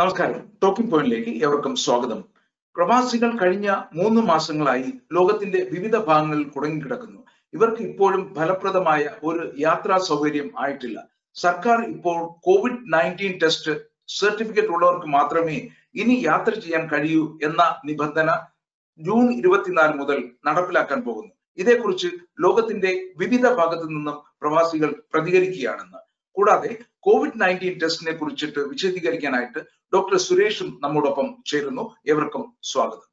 നമസ്കാരം ടോക്കിംഗ് പോയിന്റിലേക്ക് ഏവർക്കും സ്വാഗതം പ്രവാസികൾ കഴിഞ്ഞ മൂന്ന് മാസങ്ങളായി ലോകത്തിന്റെ വിവിധ ഭാഗങ്ങളിൽ കുടുങ്ങിക്കിടക്കുന്നു ഇവർക്ക് ഇപ്പോഴും ഫലപ്രദമായ ഒരു യാത്രാ സൗകര്യം ആയിട്ടില്ല സർക്കാർ ഇപ്പോൾ കോവിഡ് നയൻറ്റീൻ ടെസ്റ്റ് സർട്ടിഫിക്കറ്റ് ഉള്ളവർക്ക് മാത്രമേ ഇനി യാത്ര ചെയ്യാൻ കഴിയൂ എന്ന നിബന്ധന ജൂൺ ഇരുപത്തിനാല് മുതൽ നടപ്പിലാക്കാൻ പോകുന്നു ഇതേക്കുറിച്ച് ലോകത്തിന്റെ വിവിധ ഭാഗത്തു നിന്നും പ്രവാസികൾ പ്രതികരിക്കുകയാണെന്ന് കൂടാതെ കോവിഡ് നയൻറ്റീൻ ടെസ്റ്റിനെ കുറിച്ചിട്ട് വിശദീകരിക്കാനായിട്ട് ഡോക്ടർ സുരേഷും നമ്മോടൊപ്പം ചേരുന്നു ഏവർക്കും സ്വാഗതം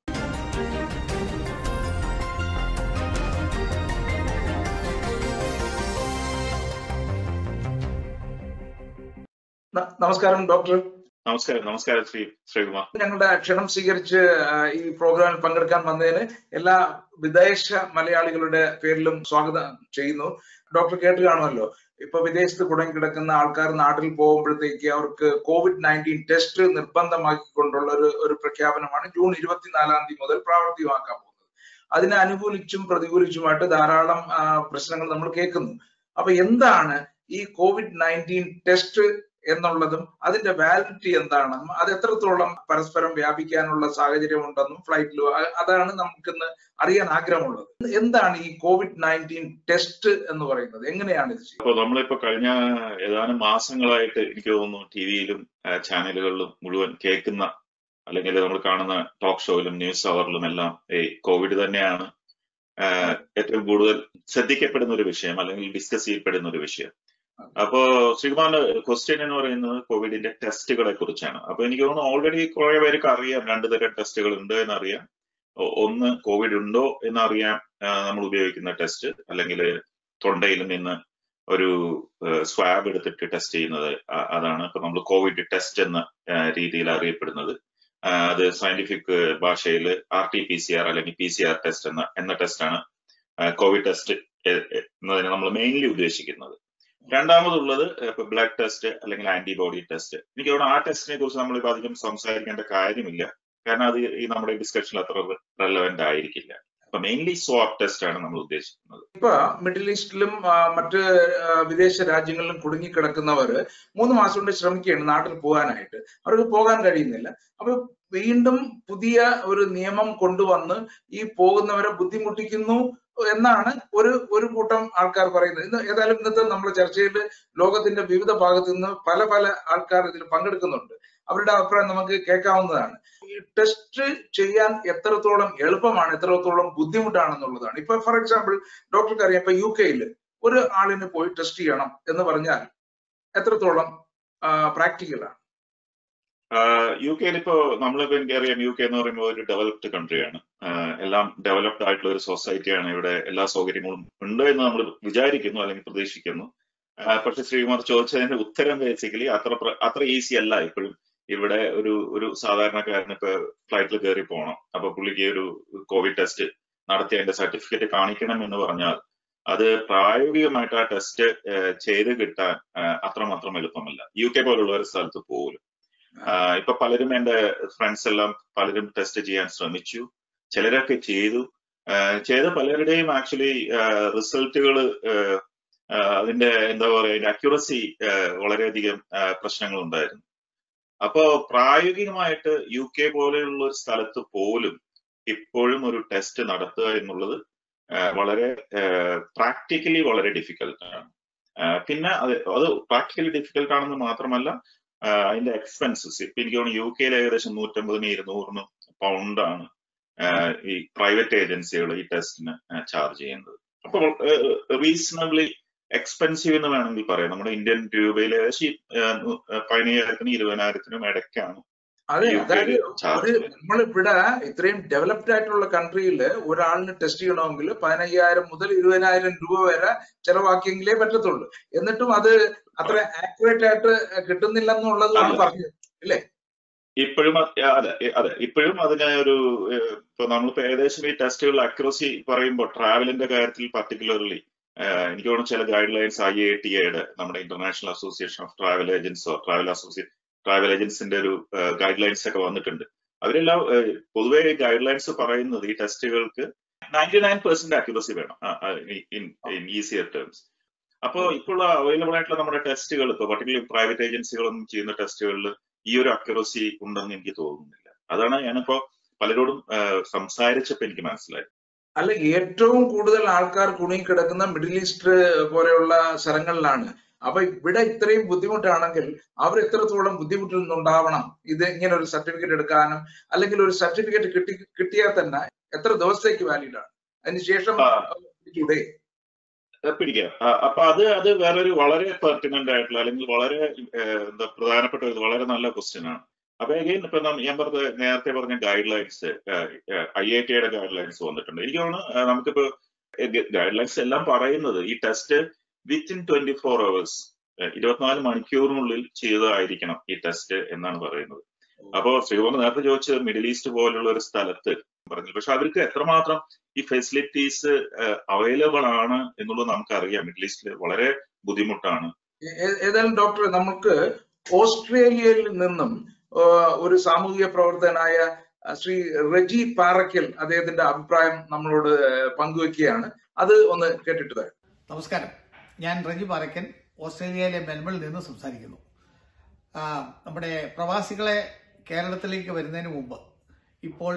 ന- നമസ്കാരം ഡോക്ടർ നമസ്കാരം നമസ്കാരം ശ്രീ ശ്രീകുമാർ ഞങ്ങളുടെ ക്ഷണം സ്വീകരിച്ച് ആ, ഈ പ്രോഗ്രാമിൽ പങ്കെടുക്കാൻ വന്നതിന് എല്ലാ വിദേശ മലയാളികളുടെ പേരിലും സ്വാഗതം ചെയ്യുന്നു ഡോക്ടർ കേട്ട് കാണുമല്ലോ ഇപ്പൊ വിദേശത്ത് കുടങ്ങി കിടക്കുന്ന ആൾക്കാർ നാട്ടിൽ പോകുമ്പോഴത്തേക്ക് അവർക്ക് കോവിഡ് നയൻറ്റീൻ ടെസ്റ്റ് നിർബന്ധമാക്കിക്കൊണ്ടുള്ള ഒരു ഒരു പ്രഖ്യാപനമാണ് ജൂൺ ഇരുപത്തിനാലാം തീയതി മുതൽ പ്രാവർത്തികമാക്കാൻ പോകുന്നത് അതിനെ അനുകൂലിച്ചും പ്രതികൂലിച്ചുമായിട്ട് ധാരാളം ആ, പ്രശ്നങ്ങൾ നമ്മൾ കേൾക്കുന്നു അപ്പൊ എന്താണ് ഈ കോവിഡ് നയൻറ്റീൻ ടെസ്റ്റ് എന്നുള്ളതും അതിന്റെ വാലിഡിറ്റി എന്താണെന്നും അത് എത്രത്തോളം പരസ്പരം വ്യാപിക്കാനുള്ള സാഹചര്യം ഉണ്ടെന്നും ഫ്ലൈറ്റിലും അതാണ് നമുക്കിന്ന് അറിയാൻ ആഗ്രഹമുള്ളത് എന്താണ് ഈ കോവിഡ് നയൻറ്റീൻ ടെസ്റ്റ് എന്ന് പറയുന്നത് എങ്ങനെയാണ് ഇത് ചെയ്യുന്നത് അപ്പോൾ നമ്മളിപ്പോ കഴിഞ്ഞ ഏതാനും മാസങ്ങളായിട്ട് എനിക്ക് തോന്നുന്നു ടി വിയിലും ചാനലുകളിലും മുഴുവൻ കേൾക്കുന്ന അല്ലെങ്കിൽ നമ്മൾ കാണുന്ന ടോക്ക് ഷോയിലും ന്യൂസ് അവറിലും എല്ലാം ഈ കോവിഡ് തന്നെയാണ് ആ, ഏറ്റവും കൂടുതൽ ശ്രദ്ധിക്കപ്പെടുന്ന ഒരു വിഷയം അല്ലെങ്കിൽ ഡിസ്കസ് ചെയ്യപ്പെടുന്ന ഒരു വിഷയം അപ്പോ ശ്രീകുമാറിന്റെ ക്വസ്റ്റ്യൻ എന്ന് പറയുന്നത് കോവിഡിന്റെ ടെസ്റ്റുകളെ കുറിച്ചാണ് അപ്പൊ എനിക്ക് തോന്നുന്നു ഓൾറെഡി കുറെ പേർക്ക് അറിയാം രണ്ടു തരം ടെസ്റ്റുകൾ ഉണ്ട് എന്നറിയാം ഒ- ഒന്ന് കോവിഡ് ഉണ്ടോ എന്നറിയാൻ ആ, നമ്മൾ ഉപയോഗിക്കുന്ന ടെസ്റ്റ് അല്ലെങ്കിൽ തൊണ്ടയിൽ നിന്ന് ഒരു സ്വാബ് എടുത്തിട്ട് ടെസ്റ്റ് ചെയ്യുന്നത് അ- അതാണ് ഇപ്പൊ നമ്മൾ കോവിഡ് ടെസ്റ്റ് എന്ന ആ, രീതിയിൽ അറിയപ്പെടുന്നത് ആ, അത് സയന്റിഫിക് ഭാഷയിൽ R T P C R അല്ലെങ്കിൽ പി സി ആർ ടെസ്റ്റ് എന്ന എന്ന ടെസ്റ്റാണ് കോവിഡ് ടെസ്റ്റ് എന്നതിനെ നമ്മൾ മെയിൻലി ഉദ്ദേശിക്കുന്നത് രണ്ടാമതുള്ളത് ഇപ്പൊ ബ്ലഡ് ടെസ്റ്റ് അല്ലെങ്കിൽ ആന്റിബോഡി ടെസ്റ്റ് എനിക്ക് തോന്നുന്നു ആ ടെസ്റ്റിനെ കുറിച്ച് നമ്മൾ ഇപ്പൊ അധികം സംസാരിക്കേണ്ട കാര്യമില്ല കാരണം അത് ഈ നമ്മുടെ ഡിസ്കഷനിൽ അത്ര റെലവെന്റ് ആയിരിക്കില്ല അപ്പൊ മെയിൻലി സ്വാബ് ടെസ്റ്റ് ആണ് നമ്മൾ ഉദ്ദേശിക്കുന്നത് ഇപ്പൊ മിഡിൽ ഈസ്റ്റിലും ആ, മറ്റ് ആ, വിദേശ രാജ്യങ്ങളിലും കുടുങ്ങിക്കിടക്കുന്നവര് മൂന്ന് മാസം കൊണ്ട് ശ്രമിക്കുകയാണ് നാട്ടിൽ പോകാനായിട്ട് അവർക്ക് പോകാൻ കഴിയുന്നില്ല അപ്പൊ വീണ്ടും പുതിയ ഒരു നിയമം കൊണ്ടുവന്ന് ഈ പോകുന്നവരെ ബുദ്ധിമുട്ടിക്കുന്നു എന്നാണ് ഒരു ഒരു കൂട്ടം ആൾക്കാർ പറയുന്നത് ഇന്ന് ഏതായാലും ഇന്നത്തെ നമ്മുടെ ചർച്ചയിൽ ലോകത്തിന്റെ വിവിധ ഭാഗത്തു നിന്ന് പല പല ആൾക്കാർ ഇതിൽ പങ്കെടുക്കുന്നുണ്ട് അവരുടെ അഭിപ്രായം നമുക്ക് കേൾക്കാവുന്നതാണ് ഈ ടെസ്റ്റ് ചെയ്യാൻ എത്രത്തോളം എളുപ്പമാണ് എത്രത്തോളം ബുദ്ധിമുട്ടാണെന്നുള്ളതാണ് ഇപ്പൊ ഫോർ എക്സാമ്പിൾ ഡോക്ടർക്ക് അറിയാം ഇപ്പൊ യു കെയിൽ ഒരു ആളിന് പോയി ടെസ്റ്റ് ചെയ്യണം എന്ന് പറഞ്ഞാൽ എത്രത്തോളം പ്രാക്ടിക്കലാണ് യു കെയിൽ ഇപ്പോ നമ്മളിപ്പോ എനിക്കറിയാം യു കെ എന്ന് പറയുമ്പോൾ ഒരു ഡെവലപ്ഡ് കൺട്രിയാണ് എല്ലാം ഡെവലപ്ഡ് ആയിട്ടുള്ള ഒരു സൊസൈറ്റിയാണ് ഇവിടെ എല്ലാ സൗകര്യങ്ങളും ഉണ്ട് എന്ന് നമ്മൾ വിചാരിക്കുന്നു അല്ലെങ്കിൽ പ്രതീക്ഷിക്കുന്നു ആ, പക്ഷെ ശ്രീകുമാർ ചോദിച്ചതിന്റെ ഉത്തരം ബേസിക്കലി അത്ര പ്ര- അത്ര ഈസി അല്ല ഇപ്പോഴും ഇവിടെ ഒരു ഒരു സാധാരണക്കാരന് ഇപ്പൊ ഫ്ലൈറ്റിൽ കയറി പോകണം അപ്പൊ പുള്ളിക്ക് ഒരു കോവിഡ് ടെസ്റ്റ് നടത്തി അതിന്റെ സർട്ടിഫിക്കറ്റ് കാണിക്കണം എന്ന് പറഞ്ഞാൽ അത് പ്രായോഗികമായിട്ട് ആ ടെസ്റ്റ് ചെയ്ത് കിട്ടാൻ ആ, അത്രമാത്രം എളുപ്പമല്ല യു കെ പോലുള്ള ഒരു സ്ഥലത്ത് പോലും ആഹ് ഇപ്പൊ പലരും എന്റെ ഫ്രണ്ട്സ് എല്ലാം പലരും ടെസ്റ്റ് ചെയ്യാൻ ശ്രമിച്ചു ചിലരൊക്കെ ചെയ്തു ആഹ് ചെയ്ത പലരുടെയും ആക്ച്വലി റിസൾട്ടുകൾ അതിന്റെ എന്താ പറയുക അതിന്റെ അക്യുറസി വളരെയധികം പ്രശ്നങ്ങൾ ഉണ്ടായിരുന്നു അപ്പോ പ്രായോഗികമായിട്ട് യു കെ പോലെയുള്ള ഒരു സ്ഥലത്ത് പോലും ഇപ്പോഴും ഒരു ടെസ്റ്റ് നടത്തുക എന്നുള്ളത് ആഹ് വളരെ പ്രാക്ടിക്കലി വളരെ ഡിഫിക്കൽട്ട് ആണ് ആഹ് പിന്നെ അത് അത് പ്രാക്ടിക്കലി ഡിഫിക്കൽട്ട് ആണെന്ന് മാത്രമല്ല ആഹ് അതിന്റെ എക്സ്പെൻസസ് ഇപ്പൊ എനിക്ക് തോന്നുന്നു യു കെയിൽ ഏകദേശം നൂറ്റമ്പതിന് ഇരുന്നൂറിന് പൗണ്ടാണ് ഈ പ്രൈവറ്റ് ഏജൻസികൾ ഈ ടെസ്റ്റിന് ചാർജ് ചെയ്യുന്നത് അപ്പോൾ റീസണബിളി എക്സ്പെൻസീവ് എന്ന് വേണമെങ്കിൽ പറയാം നമ്മുടെ ഇന്ത്യൻ രൂപയിൽ ഏകദേശം ഈ, ആഹ് നു- ആഹ് പതിനയ്യായിരത്തിനും ഇരുപതിനായിരത്തിനും ഇടയ്ക്കാണ് അതെ യു അതായത് കെയിൽ ചാർജ് ഒരു നമ്മളിവിടെ ഇത്രയും ഡെവലപ്ഡ് ആയിട്ടുള്ള കൺട്രിയിൽ ഒരാളിന് ടെസ്റ്റ് ചെയ്യണമെങ്കിൽ പതിനയ്യായിരം മുതൽ ഇരുപതിനായിരം രൂപ വരെ ചെലവാക്കിയെങ്കിലേ പറ്റത്തുള്ളൂ എന്നിട്ടും അത് അത്ര ആക്യുറേറ്റ് ആയിട്ട് കിട്ടുന്നില്ലെന്നുള്ളതാണ് അല്ല. പറഞ്ഞത് ഇപ്പോഴും അത് അതെ എ- അതെ ഇപ്പോഴും അതിന് ഒരു ഏഹ്, ഇപ്പൊ നമ്മളിപ്പോ ഏകദേശം ഈ ടെസ്റ്റുകളുടെ അക്യുറസി പറയുമ്പോൾ ട്രാവലിന്റെ കാര്യത്തിൽ പർട്ടിക്കുലർലി എനിക്ക് തോന്നുന്നു ചില guidelines I A T എയുടെ നമ്മുടെ ഇന്റർനാഷണൽ അസോസിയേഷൻ ഓഫ് ട്രാവൽ ഏജൻസോ ട്രാവൽ അസോസിയേറ്റ് ട്രാവൽ ഏജൻസിന്റെ ഒരു ഗൈഡ് ലൈൻസ് ഒക്കെ വന്നിട്ടുണ്ട് അവരെല്ലാം ഏഹ്, പൊതുവെ ഗൈഡ് ലൈൻസ് പറയുന്നത് ഈ ടെസ്റ്റുകൾക്ക് നയൻറ്റി നയൻ പെർസെന്റ് അക്യുറസി വേണം ഇൻ ഈസിയർ ടേംസ് അപ്പോൾ ഇപ്പോൾ അവൈലബിൾ ആയിട്ടുള്ള നമ്മുടെ ടെസ്റ്റുകൾ ഇപ്പൊ പർട്ടിക്കുലർ പ്രൈവറ്റ് ഏജൻസികളൊന്നും ചെയ്യുന്ന ടെസ്റ്റുകളിൽ ഈ ഒരു അക്യുറസി ഉണ്ടെന്ന് എനിക്ക് തോന്നുന്നില്ല അതാണ് ഞാനിപ്പോ പലരോടും സംസാരിച്ചപ്പോ എനിക്ക് മനസ്സിലായത് അല്ല ഏറ്റവും കൂടുതൽ ആൾക്കാർ കുടുങ്ങിക്കിടക്കുന്ന മിഡിൽ ഈസ്റ്റ് പോലെയുള്ള സ്ഥലങ്ങളിലാണ് അപ്പൊ ഇവിടെ ഇത്രയും ബുദ്ധിമുട്ടാണെങ്കിൽ അവർ എത്രത്തോളം ബുദ്ധിമുട്ടുന്നുണ്ടാവണം ഇത് ഇങ്ങനെ ഒരു സർട്ടിഫിക്കറ്റ് എടുക്കാനും അല്ലെങ്കിൽ ഒരു സർട്ടിഫിക്കറ്റ് കിട്ടി കിട്ടിയാൽ തന്നെ എത്ര ദിവസത്തേക്ക് വാലിഡ് ആണ് അതിനുശേഷം ചൂടേ പിടിക്കാം അപ്പൊ അത് അത് വേറൊരു വളരെ പെർട്ടിനന്റ് ആയിട്ടുള്ള അല്ലെങ്കിൽ വളരെ എന്താ പ്രധാനപ്പെട്ട ഒരു വളരെ നല്ല ക്വസ്റ്റ്യൻ ആണ് അപ്പൊ അഗൈൻ ഇപ്പൊ ഞാൻ പറഞ്ഞ നേരത്തെ പറഞ്ഞ ഗൈഡ് ലൈൻസ് ഐ ഐ ടിയുടെ ഗൈഡ് ലൈൻസ് വന്നിട്ടുണ്ട് എനിക്ക് തോന്നുന്നു നമുക്കിപ്പോ ഗൈഡ് ലൈൻസ് എല്ലാം പറയുന്നത് ഈ test within twenty four hours ഇരുപത്തിനാല് മണിക്കൂറിനുള്ളിൽ ചെയ്തതായിരിക്കണം ഈ ടെസ്റ്റ് എന്നാണ് പറയുന്നത് അപ്പോ ശ്രീകുമാർ നേരത്തെ ചോദിച്ചത് മിഡിൽ ഈസ്റ്റ് പോലുള്ള ഒരു സ്ഥലത്ത് പറഞ്ഞു പക്ഷെ അവർക്ക് എത്രമാത്രം ഈ ഫെസിലിറ്റീസ് അവൈലബിൾ ആണ് എന്നുള്ളത് നമുക്കറിയാം മിഡിൽ ഈസ്റ്റിൽ വളരെ ബുദ്ധിമുട്ടാണ് ഏതായാലും ഡോക്ടർ നമുക്ക് ഓസ്ട്രേലിയയിൽ നിന്നും ഒരു സാമൂഹിക പ്രവർത്തകനായ ശ്രീ റെജി പാറയ്ക്കൽ അദ്ദേഹത്തിന്റെ അഭിപ്രായം നമ്മളോട് പങ്കുവെക്കുകയാണ് അത് ഒന്ന് കേട്ടിട്ട് വരാം നമസ്കാരം ഞാൻ റെജി പാറയ്ക്കൻ ഓസ്ട്രേലിയയിലെ മെൽബണിൽ നിന്ന് സംസാരിക്കുന്നു നമ്മുടെ പ്രവാസികളെ കേരളത്തിലേക്ക് വരുന്നതിന് മുമ്പ് ഇപ്പോൾ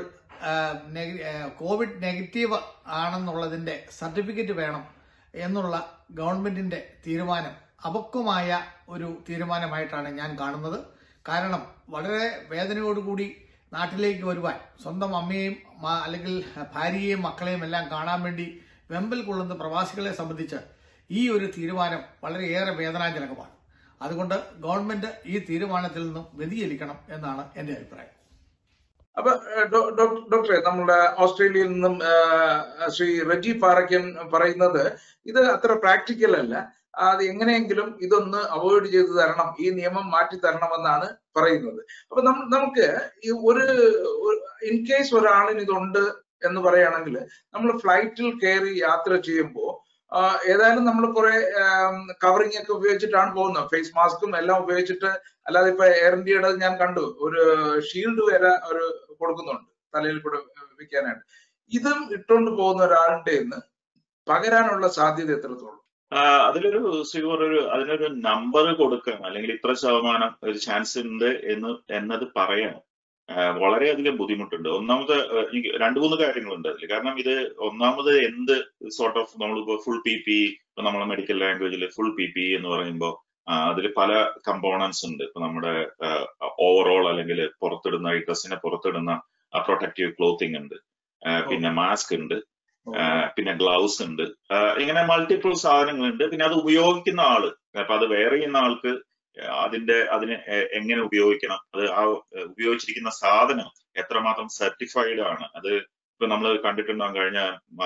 കോവിഡ് നെഗറ്റീവ് ആണെന്നുള്ളതിന്റെ സർട്ടിഫിക്കറ്റ് വേണം എന്നുള്ള ഗവൺമെന്റിന്റെ തീരുമാനം അപക്വമായ ഒരു തീരുമാനമായിട്ടാണ് ഞാൻ കാണുന്നത് കാരണം വളരെ വേദനയോടുകൂടി നാട്ടിലേക്ക് വരുവാൻ സ്വന്തം അമ്മയെയും അല്ലെങ്കിൽ ഭാര്യയെയും മക്കളെയും എല്ലാം കാണാൻ വേണ്ടി വെമ്പൽ കൊള്ളുന്ന പ്രവാസികളെ സംബന്ധിച്ച് ഈ ഒരു തീരുമാനം വളരെയേറെ വേദനാജനകമാണ് അതുകൊണ്ട് ഗവൺമെന്റ് ഈ തീരുമാനത്തിൽ നിന്നും വ്യതിചലിക്കണം എന്നാണ് എന്റെ അഭിപ്രായം അപ്പൊ ഡോക്ടറെ നമ്മുടെ ഓസ്ട്രേലിയയിൽ നിന്നും ശ്രീ റജി പാറയ്ക്കൻ പറയുന്നത് ഇത് അത്ര പ്രാക്ടിക്കൽ അല്ല അത് എങ്ങനെയെങ്കിലും ഇതൊന്ന് അവോയ്ഡ് ചെയ്ത് തരണം ഈ നിയമം മാറ്റി തരണമെന്നാണ് പറയുന്നത് അപ്പൊ നമുക്ക് ഈ ഒരു ഇൻ കേസ് ഒരാളിന് ഇതുണ്ട് എന്ന് പറയുകയാണെങ്കിൽ നമ്മൾ ഫ്ലൈറ്റിൽ കയറി യാത്ര ചെയ്യുമ്പോൾ ഏതായാലും നമ്മൾ കുറെ കവറിംഗ് ഒക്കെ ഉപയോഗിച്ചിട്ടാണ് പോകുന്നത് ഫേസ് മാസ്കും എല്ലാം ഉപയോഗിച്ചിട്ട് അല്ലാതെ ഇപ്പൊ എയർ ഇന്ത്യയുടെ ഞാൻ കണ്ടു ഒരു ഷീൽഡ് വരെ ഒരു കൊടുക്കുന്നുണ്ട് തലയിൽ കൂടെ വെക്കാനായിട്ട് ഇതും ഇട്ടുകൊണ്ട് പോകുന്ന ഒരാളുടെ പകരാനുള്ള സാധ്യത എത്രത്തോളം അതിലൊരു ശ്രീകുമാർ ഒരു അതിനൊരു നമ്പർ കൊടുക്കണം അല്ലെങ്കിൽ ഇത്ര ശതമാനം ഒരു ചാൻസ് ഉണ്ട് എന്ന് എന്നത് പറയണം വളരെയധികം ബുദ്ധിമുട്ടുണ്ട് ഒന്നാമത് രണ്ടു മൂന്ന് കാര്യങ്ങളുണ്ട് അതിൽ കാരണം ഇത് ഒന്നാമത് എന്ത് സോർട്ട് ഓഫ് നമ്മളിപ്പോ ഫുൾ പി പി ഇപ്പൊ നമ്മളെ മെഡിക്കൽ ലാംഗ്വേജിൽ ഫുൾ പി പി എന്ന് പറയുമ്പോൾ അതിൽ പല കമ്പോണൻസ് ഉണ്ട് ഇപ്പൊ നമ്മുടെ ഓവറോൾ അല്ലെങ്കിൽ പുറത്തിടുന്ന ഈ ഡ്രസ്സിനെ പുറത്തിടുന്ന പ്രൊട്ടക്റ്റീവ് ക്ലോത്തിങ് ഉണ്ട് പിന്നെ മാസ്ക് ഉണ്ട് പിന്നെ ഗ്ലൗസ് ഉണ്ട് ഇങ്ങനെ മൾട്ടിപ്പിൾ സാധനങ്ങളുണ്ട് പിന്നെ അത് ഉപയോഗിക്കുന്ന ആള് അപ്പൊ അത് വെയർ ചെയ്യുന്ന ആൾക്ക് അതിന്റെ അതിനെ എങ്ങനെ ഉപയോഗിക്കണം അത് ആ ഉപയോഗിച്ചിരിക്കുന്ന സാധനം എത്രമാത്രം സർട്ടിഫൈഡ് ആണ് അത് ഇപ്പൊ നമ്മൾ കണ്ടിട്ടുണ്ടാകും കഴിഞ്ഞ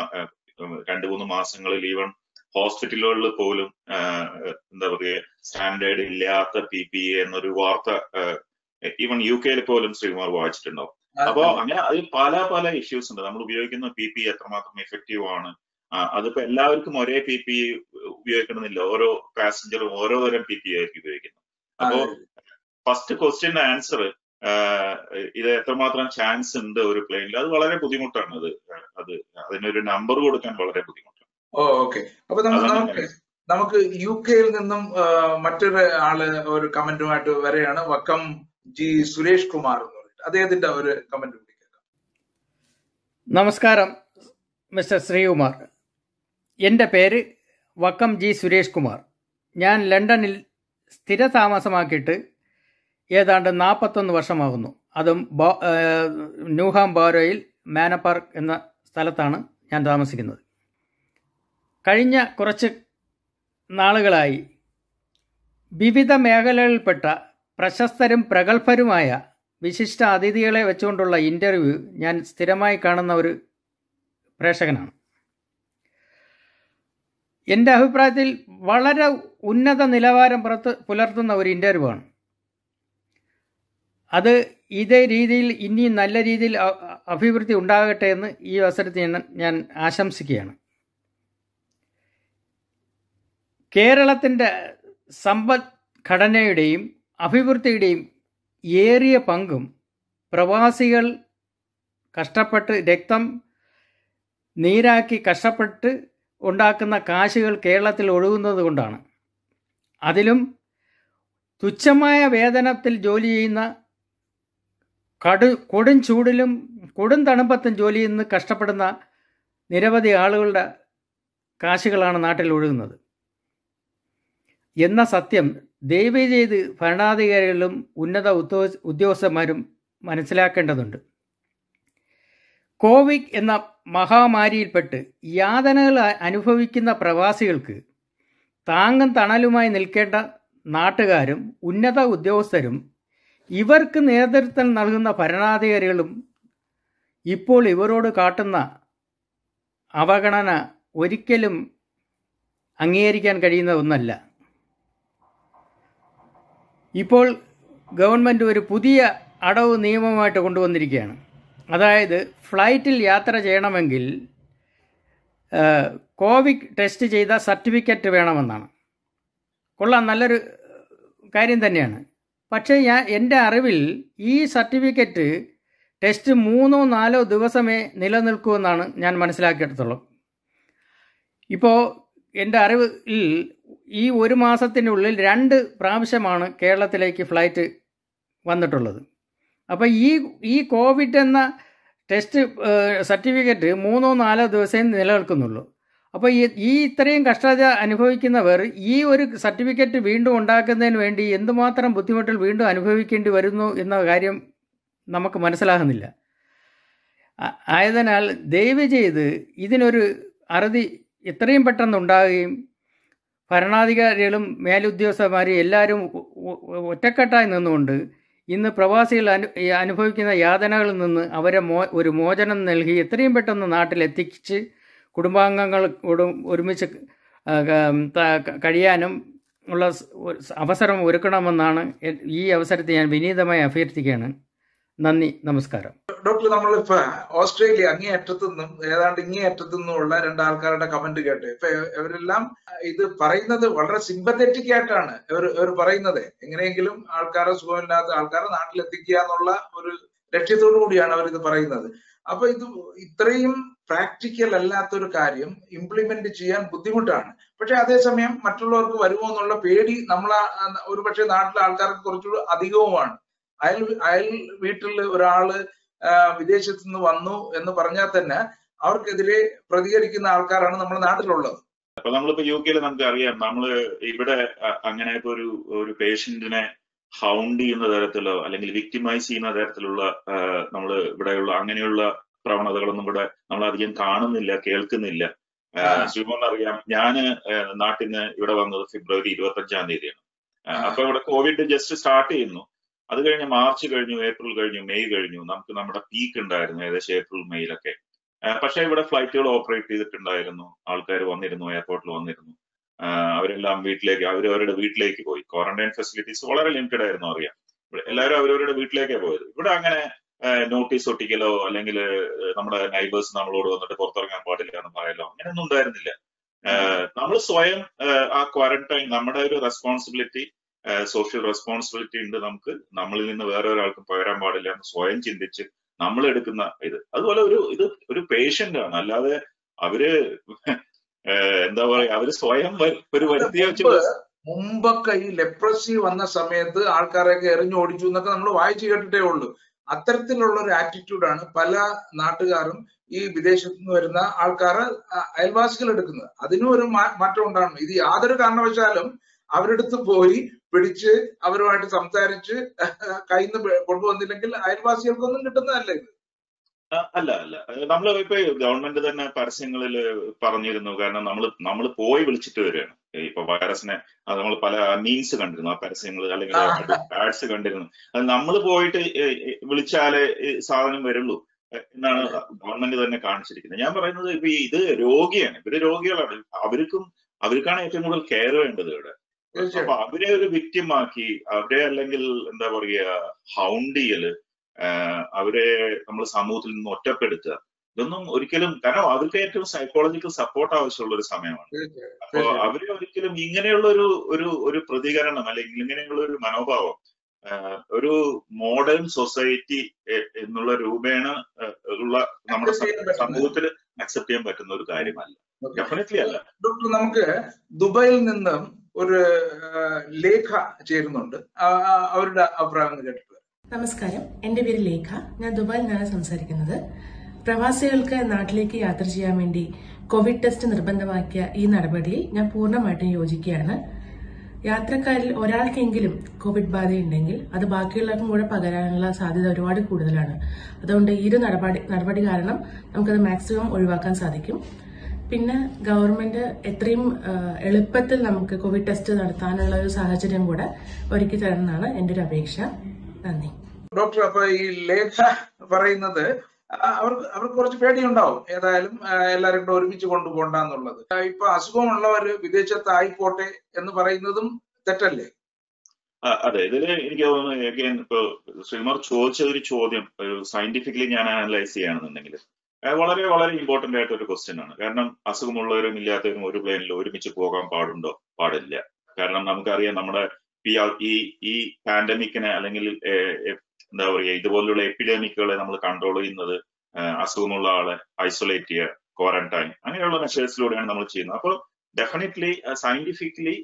രണ്ടു മൂന്ന് മാസങ്ങളിൽ ഈവൻ ഹോസ്പിറ്റലുകളിൽ പോലും എന്താ പറയുക സ്റ്റാൻഡേർഡ് ഇല്ലാത്ത പി പി എന്നൊരു വാർത്ത ഈവൻ യു കെയിൽ പോലും ശ്രീകുമാർ വായിച്ചിട്ടുണ്ടാവും അപ്പോ അങ്ങനെ അതിൽ പല പല ഇഷ്യൂസ് ഉണ്ട് നമ്മൾ ഉപയോഗിക്കുന്ന പി പി എത്രമാത്രം എഫക്റ്റീവ് ആണ് അതിപ്പോ എല്ലാവർക്കും ഒരേ പി പി ഉപയോഗിക്കണമെന്നില്ല ഓരോ പാസഞ്ചറും ഓരോ തരം പി പി ആയിരിക്കും ഉപയോഗിക്കുന്നത് അപ്പോ ഫസ്റ്റ് ക്വസ്റ്റ്യന്റെ ആൻസർ ഇത് എത്രമാത്രം ചാൻസ് ഉണ്ട് ഒരു പ്ലെയിനിൽ അത് വളരെ ബുദ്ധിമുട്ടാണ് അത് അത് അതിനൊരു നമ്പർ കൊടുക്കാൻ വളരെ ബുദ്ധിമുട്ടാണ് ഓ ഓക്കെ അപ്പൊ നമുക്ക് നമുക്ക് യു കെയിൽ നിന്നും മറ്റൊരു ആള് ഒരു കമന്റുമായിട്ട് വരെയാണ് വക്കം ജി സുരേഷ് കുമാർ എന്ന് പറഞ്ഞിട്ട് അദ്ദേഹത്തിന്റെ ഒരു കമന്റ് കൂടി കേൾക്കാം നമസ്കാരം മിസ്റ്റർ ശ്രീകുമാർ എൻ്റെ പേര് വക്കം ജി സുരേഷ് കുമാർ ഞാൻ ലണ്ടനിൽ സ്ഥിരതാമസമാക്കിയിട്ട് ഏതാണ്ട് നാൽപ്പത്തൊന്ന് വർഷമാകുന്നു അതും ന്യൂഹാം ബാരോയിൽ മാനപ്പാർക്ക് എന്ന സ്ഥലത്താണ് ഞാൻ താമസിക്കുന്നത് കഴിഞ്ഞ കുറച്ച് നാളുകളായി വിവിധ മേഖലകളിൽപ്പെട്ട പ്രശസ്തരും പ്രഗത്ഭരുമായ വിശിഷ്ട അതിഥികളെ വെച്ചുകൊണ്ടുള്ള ഇൻ്റർവ്യൂ ഞാൻ സ്ഥിരമായി കാണുന്ന ഒരു പ്രേക്ഷകനാണ് എൻ്റെ അഭിപ്രായത്തിൽ വളരെ ഉന്നത നിലവാരം പുറത്ത് പുലർത്തുന്ന ഒരു ഇൻ്റർവ്യൂ ആണ് അത് ഇതേ രീതിയിൽ ഇനിയും നല്ല രീതിയിൽ അഭിവൃദ്ധി ഉണ്ടാകട്ടെ എന്ന് ഈ അവസരത്തിൽ ഞാൻ ആശംസിക്കുകയാണ് കേരളത്തിൻ്റെ സമ്പദ്ഘടനയുടെയും അഭിവൃദ്ധിയുടെയും ഏറിയ പങ്കും പ്രവാസികൾ കഷ്ടപ്പെട്ട് രക്തം നീരാക്കി കഷ്ടപ്പെട്ട് ഉണ്ടാക്കുന്ന കാശുകൾ കേരളത്തിൽ ഒഴുകുന്നത് കൊണ്ടാണ് അതിലും തുച്ഛമായ വേതനത്തിൽ ജോലി ചെയ്യുന്ന കടു കൊടും ചൂടിലും കൊടും തണുപ്പത്തും ജോലി ചെയ്യുന്ന കഷ്ടപ്പെടുന്ന നിരവധി ആളുകളുടെ കാശുകളാണ് നാട്ടിൽ ഒഴുകുന്നത് എന്ന സത്യം ദയവ് ചെയ്ത് ഭരണാധികാരികളും ഉന്നത ഉദ്യോഗ ഉദ്യോഗസ്ഥന്മാരും മനസ്സിലാക്കേണ്ടതുണ്ട് കോവിഡ് എന്ന മഹാമാരിയിൽപ്പെട്ട് യാതനകൾ അനുഭവിക്കുന്ന പ്രവാസികൾക്ക് താങ്ങും തണലുമായി നിൽക്കേണ്ട നാട്ടുകാരും ഉന്നത ഉദ്യോഗസ്ഥരും ഇവർക്ക് നേതൃത്വം നൽകുന്ന ഭരണാധികാരികളും ഇപ്പോൾ ഇവരോട് കാട്ടുന്ന അവഗണന ഒരിക്കലും അംഗീകരിക്കാൻ കഴിയുന്ന ഒന്നല്ല ഇപ്പോൾ ഗവൺമെൻറ് ഒരു പുതിയ അടവ് നിയമമായിട്ട് കൊണ്ടുവന്നിരിക്കുകയാണ് അതായത് ഫ്ലൈറ്റിൽ യാത്ര ചെയ്യണമെങ്കിൽ കോവിഡ് ടെസ്റ്റ് ചെയ്ത സർട്ടിഫിക്കറ്റ് വേണമെന്നാണ് കൊള്ളാം നല്ലൊരു കാര്യം തന്നെയാണ് പക്ഷേ ഞാൻ എൻ്റെ അറിവിൽ ഈ സർട്ടിഫിക്കറ്റ് ടെസ്റ്റ് മൂന്നോ നാലോ ദിവസമേ നിലനിൽക്കൂ എന്നാണ് ഞാൻ മനസ്സിലാക്കിയെടുത്തോളം ഇപ്പോൾ എൻ്റെ അറിവിൽ ഈ ഒരു മാസത്തിനുള്ളിൽ രണ്ട് പ്രാവശ്യമാണ് കേരളത്തിലേക്ക് ഫ്ലൈറ്റ് വന്നിട്ടുള്ളത് അപ്പോൾ ഈ ഈ കോവിഡ് എന്ന ടെസ്റ്റ് സർട്ടിഫിക്കറ്റ് മൂന്നോ നാലോ ദിവസമേ നിലനിൽക്കുന്നുള്ളൂ അപ്പോൾ ഈ ഈ ഇത്രയും കഷ്ടത അനുഭവിക്കുന്നവർ ഈ ഒരു സർട്ടിഫിക്കറ്റ് വീണ്ടും ഉണ്ടാക്കുന്നതിന് വേണ്ടി എന്തുമാത്രം ബുദ്ധിമുട്ടുകൾ വീണ്ടും അനുഭവിക്കേണ്ടി വരുന്നു എന്ന കാര്യം നമുക്ക് മനസ്സിലാകുന്നില്ല ആയതിനാൽ ദയവ് ചെയ്ത് ഇതിനൊരു അറുതി എത്രയും പെട്ടെന്ന് ഉണ്ടാകുകയും ഭരണാധികാരികളും മേലുദ്യോഗസ്ഥന്മാരും എല്ലാവരും ഒറ്റക്കെട്ടായി നിന്നുകൊണ്ട് ഇന്ന് പ്രവാസികൾ അനു അനുഭവിക്കുന്ന യാതനകളിൽ നിന്ന് അവരെ മോ ഒരു മോചനം നൽകി എത്രയും പെട്ടെന്ന് നാട്ടിലെത്തിച്ച് കുടുംബാംഗങ്ങളോടും ഒരുമിച്ച് കഴിയാനും ഉള്ള അവസരം ഒരുക്കണമെന്നാണ് ഈ അവസരത്തിൽ ഞാൻ വിനീതമായി അഭ്യർത്ഥിക്കുകയാണ് നന്ദി നമസ്കാരം ഡോക്ടർ നമ്മളിപ്പോ ഓസ്ട്രേലിയ അങ്ങേ അറ്റത്തു നിന്നും ഏതാണ്ട് ഇങ്ങേ അറ്റത്തു നിന്നുമുള്ള രണ്ടാൾക്കാരുടെ കമന്റ് കേട്ട് ഇപ്പൊ ഇവരെല്ലാം ഇത് പറയുന്നത് വളരെ സിമ്പത്തറ്റിക് ആയിട്ടാണ് ഇവർ ഇവർ പറയുന്നത് എങ്ങനെയെങ്കിലും ആൾക്കാരെ സുഖമില്ലാത്ത ആൾക്കാരെ നാട്ടിലെത്തിക്കുക എന്നുള്ള ഒരു ലക്ഷ്യത്തോടു കൂടിയാണ് അവർ ഇത് പറയുന്നത് അപ്പൊ ഇത് ഇത്രയും പ്രാക്ടിക്കൽ അല്ലാത്തൊരു കാര്യം ഇംപ്ലിമെന്റ് ചെയ്യാൻ ബുദ്ധിമുട്ടാണ് പക്ഷെ അതേസമയം മറ്റുള്ളവർക്ക് വരുമോ എന്നുള്ള പേടി നമ്മളെ ഒരു പക്ഷേ നാട്ടിലെ ആൾക്കാർക്ക് കുറച്ചുകൂടി അധികവുമാണ് അയൽ അയൽ വീട്ടിൽ ഒരാള് വിദേശത്ത് നിന്ന് വന്നു എന്ന് പറഞ്ഞാൽ തന്നെ അവർക്കെതിരെ പ്രതികരിക്കുന്ന ആൾക്കാരാണ് നമ്മുടെ നാട്ടിലുള്ളത് അപ്പൊ നമ്മളിപ്പോ യു കെയിൽ നമുക്ക് അറിയാം നമ്മള് ഇവിടെ അങ്ങനെ ഇപ്പൊ ഒരു ഒരു പേഷ്യന്റിനെ ഹൗണ്ട് ചെയ്യുന്ന തരത്തിലോ അല്ലെങ്കിൽ വിക്ടിമൈസ് ചെയ്യുന്ന തരത്തിലുള്ള നമ്മൾ ഇവിടെയുള്ള അങ്ങനെയുള്ള പ്രവണതകളൊന്നും ഇവിടെ നമ്മൾ അധികം കാണുന്നില്ല കേൾക്കുന്നില്ല ശ്രീമോൻ അറിയാം ഞാന് നാട്ടിൽ നിന്ന് ഇവിടെ വന്നത് ഫെബ്രുവരി ഇരുപത്തി അഞ്ചാം തീയതിയാണ് അപ്പൊ ഇവിടെ കോവിഡ് ജസ്റ്റ് സ്റ്റാർട്ട് ചെയ്യുന്നു അത് കഴിഞ്ഞ് മാർച്ച് കഴിഞ്ഞു ഏപ്രിൽ കഴിഞ്ഞു മെയ് കഴിഞ്ഞു നമുക്ക് നമ്മുടെ പീക്ക് ഉണ്ടായിരുന്നു ഏകദേശം ഏപ്രിൽ മെയ്യിലൊക്കെ പക്ഷെ ഇവിടെ ഫ്ലൈറ്റുകൾ ഓപ്പറേറ്റ് ചെയ്തിട്ടുണ്ടായിരുന്നു ആൾക്കാർ വന്നിരുന്നു എയർപോർട്ടിൽ വന്നിരുന്നു അവരെല്ലാം വീട്ടിലേക്ക് അവർ അവരുടെ വീട്ടിലേക്ക് പോയി ക്വാറന്റൈൻ ഫെസിലിറ്റീസ് വളരെ ലിമിറ്റഡ് ആയിരുന്നു അറിയാം എല്ലാവരും അവരവരുടെ വീട്ടിലേക്കേ പോയത് ഇവിടെ അങ്ങനെ നോട്ടീസ് ഒട്ടിക്കലോ അല്ലെങ്കിൽ നമ്മുടെ നൈബേഴ്സ് നമ്മളോട് വന്നിട്ട് പുറത്തിറങ്ങാൻ പാടില്ല എന്ന് പറയലോ അങ്ങനെയൊന്നും ഉണ്ടായിരുന്നില്ല നമ്മൾ സ്വയം ആ ക്വാറന്റൈൻ നമ്മുടെ ഒരു റെസ്പോൺസിബിലിറ്റി സോഷ്യൽ റെസ്പോൺസിബിലിറ്റി ഉണ്ട് നമുക്ക് നമ്മളിൽ നിന്ന് വേറെ ഒരാൾക്കും പകരാൻ പാടില്ല എന്ന് സ്വയം ചിന്തിച്ച് നമ്മൾ എടുക്കുന്ന ഇത് അതുപോലെ ഒരു ഇത് ഒരു പേഷ്യന്റ് ആണ് അല്ലാതെ അവര് എന്താ പറയാ അവര് സ്വയം ഒരു വരുത്തിയ മുമ്പൊക്കെ ഈ ലെപ്രസി വന്ന സമയത്ത് ആൾക്കാരെയൊക്കെ എറിഞ്ഞു ഓടിച്ചു എന്നൊക്കെ നമ്മൾ വായിച്ചു കേട്ടിട്ടേ ഉള്ളൂ അത്തരത്തിലുള്ള ഒരു ആറ്റിറ്റ്യൂഡാണ് പല നാട്ടുകാരും ഈ വിദേശത്തു നിന്ന് വരുന്ന ആൾക്കാരെ അയൽവാസികൾ എടുക്കുന്നത് അതിനും ഒരു മാറ്റം ഉണ്ടാകണം ഇത് യാതൊരു കാരണവശാലും അവരെടുത്ത് പോയി പിടിച്ച് അവരുമായിട്ട് സംസാരിച്ച് കയ്യിൽ നിന്ന് കൊണ്ടുവന്നില്ലെങ്കിൽ അയൽവാസികൾക്കൊന്നും കിട്ടുന്നതല്ല ഇത് അല്ല അല്ല നമ്മൾ ഇപ്പൊ ഗവൺമെന്റ് തന്നെ പരസ്യങ്ങളിൽ പറഞ്ഞിരുന്നു കാരണം നമ്മൾ നമ്മൾ പോയി വിളിച്ചിട്ട് വരികയാണ് ഇപ്പൊ വൈറസിനെ നമ്മൾ പല മീൻസ് കണ്ടിരുന്നു ആ പരസ്യങ്ങൾ അല്ലെങ്കിൽ ആഡ്സ് കണ്ടിരുന്നു അത് നമ്മൾ പോയിട്ട് വിളിച്ചാലേ സാധനം വരുള്ളൂ എന്നാണ് ഗവൺമെന്റ് തന്നെ കാണിച്ചിരിക്കുന്നത് ഞാൻ പറയുന്നത് ഇപ്പൊ ഇത് രോഗിയാണ് ഇവര് രോഗികളാണ് അവർക്കും അവർക്കാണ് ഏറ്റവും കൂടുതൽ കെയർ വേണ്ടത് ഇവിടെ അപ്പൊ അവരെ ഒരു വിക്റ്റിമാക്കി അവരെ അല്ലെങ്കിൽ എന്താ പറയുക ഹൗണ്ട് ചെയ്യല് അവരെ നമ്മൾ സമൂഹത്തിൽ നിന്ന് ഒറ്റപ്പെടുത്തുക ഇതൊന്നും ഒരിക്കലും കാരണം അവർക്ക് ഏറ്റവും സൈക്കോളജിക്കൽ സപ്പോർട്ട് ആവശ്യമുള്ള ഒരു സമയമാണ് അപ്പൊ അവര് ഒരിക്കലും ഇങ്ങനെയുള്ള ഒരു ഒരു ഒരു പ്രതികരണം അല്ലെങ്കിൽ ഇങ്ങനെയുള്ള ഒരു മനോഭാവം ഒരു മോഡേൺ സൊസൈറ്റി എന്നുള്ള രൂപേണ ഉള്ള നമ്മുടെ സമൂഹത്തിൽ അക്സെപ്റ്റ് ചെയ്യാൻ പറ്റുന്ന ഒരു കാര്യമല്ല Okay. ഡെഫിനറ്റ്ലി അല്ല ഡോക്ടർ നമുക്ക് ദുബായിൽ നിന്നും ഒരു ആ, ലേഖ ചേരുന്നുണ്ട് ആ, ആ, അവരുടെ അഭിപ്രായം ഒന്ന് കേട്ടിട്ട് വരാം. നമസ്കാരം എന്റെ പേര് ലേഖ ഞാൻ ദുബായിൽ നിന്നാണ് സംസാരിക്കുന്നത് പ്രവാസികൾക്ക് നാട്ടിലേക്ക് യാത്ര ചെയ്യാൻ വേണ്ടി കോവിഡ് ടെസ്റ്റ് നിർബന്ധമാക്കിയ ഈ നടപടിയിൽ ഞാൻ പൂർണ്ണമായിട്ടും യോജിക്കുകയാണ് യാത്രക്കാരിൽ ഒരാൾക്കെങ്കിലും കോവിഡ് ബാധയുണ്ടെങ്കിൽ അത് ബാക്കിയുള്ളവർക്കും കൂടെ പകരാനുള്ള സാധ്യത ഒരുപാട് കൂടുതലാണ് അതുകൊണ്ട് ഈ ഒരു നടപടി നടപടി കാരണം നമുക്കത് മാക്സിമം ഒഴിവാക്കാൻ സാധിക്കും പിന്നെ ഗവൺമെന്റ് എത്രയും ആ, എളുപ്പത്തിൽ നമുക്ക് കോവിഡ് ടെസ്റ്റ് നടത്താനുള്ള ഒരു സാഹചര്യം കൂടെ ഒരുക്കി തരണമെന്നാണ് എന്റെ ഒരു അപേക്ഷ നന്ദി ഡോക്ടർ അപ്പൊ ഈ ലേഖ പറയുന്നത് ആ, അവർക്ക് അവർക്ക് കുറച്ച് പേടിയുണ്ടാവും ഏതായാലും ആ, എല്ലാവരും കൂടെ ഒരുമിച്ച് കൊണ്ടുപോകണ്ടെന്നുള്ളത് ആ, ഇപ്പൊ അസുഖമുള്ളവര് വിദേശത്ത് ആയിക്കോട്ടെ എന്ന് പറയുന്നതും തെറ്റല്ലേ ആ, അതെ ഇതില് എനിക്ക് തോന്നുന്നു അഗൈൻ ഇപ്പൊ ശ്രീകുമാർ ചോദിച്ച ഒരു ചോദ്യം ഒരു സയന്റിഫിക്കലി ഞാൻ അനലൈസ് ചെയ്യുകയാണെന്നുണ്ടെങ്കിൽ ആ, വളരെ വളരെ ഇമ്പോർട്ടന്റ് ആയിട്ട് ഒരു ക്വസ്റ്റ്യൻ ആണ് കാരണം അസുഖമുള്ളവരും ഇല്ലാത്തവരും ഒരു പ്ലെയിനിൽ ഒരുമിച്ച് പോകാൻ പാടുണ്ടോ പാടില്ല കാരണം നമുക്കറിയാം നമ്മുടെ ഈ ആ- ഈ ഈ പാൻഡമിക്കിനെ അല്ലെങ്കിൽ ഏഹ്, എ- എന്താ പറയുക ഇതുപോലുള്ള എപ്പിഡമിക്കുകളെ നമ്മൾ കൺട്രോൾ ചെയ്യുന്നത് ആ, അസുഖമുള്ള ആളെ ഐസൊലേറ്റ് ചെയ്യുക ക്വാറന്റൈൻ അങ്ങനെയുള്ള മെഷേഴ്സിലൂടെയാണ് നമ്മൾ ചെയ്യുന്നത് അപ്പോൾ ഡെഫിനറ്റ്ലി സയന്റിഫിക്കലി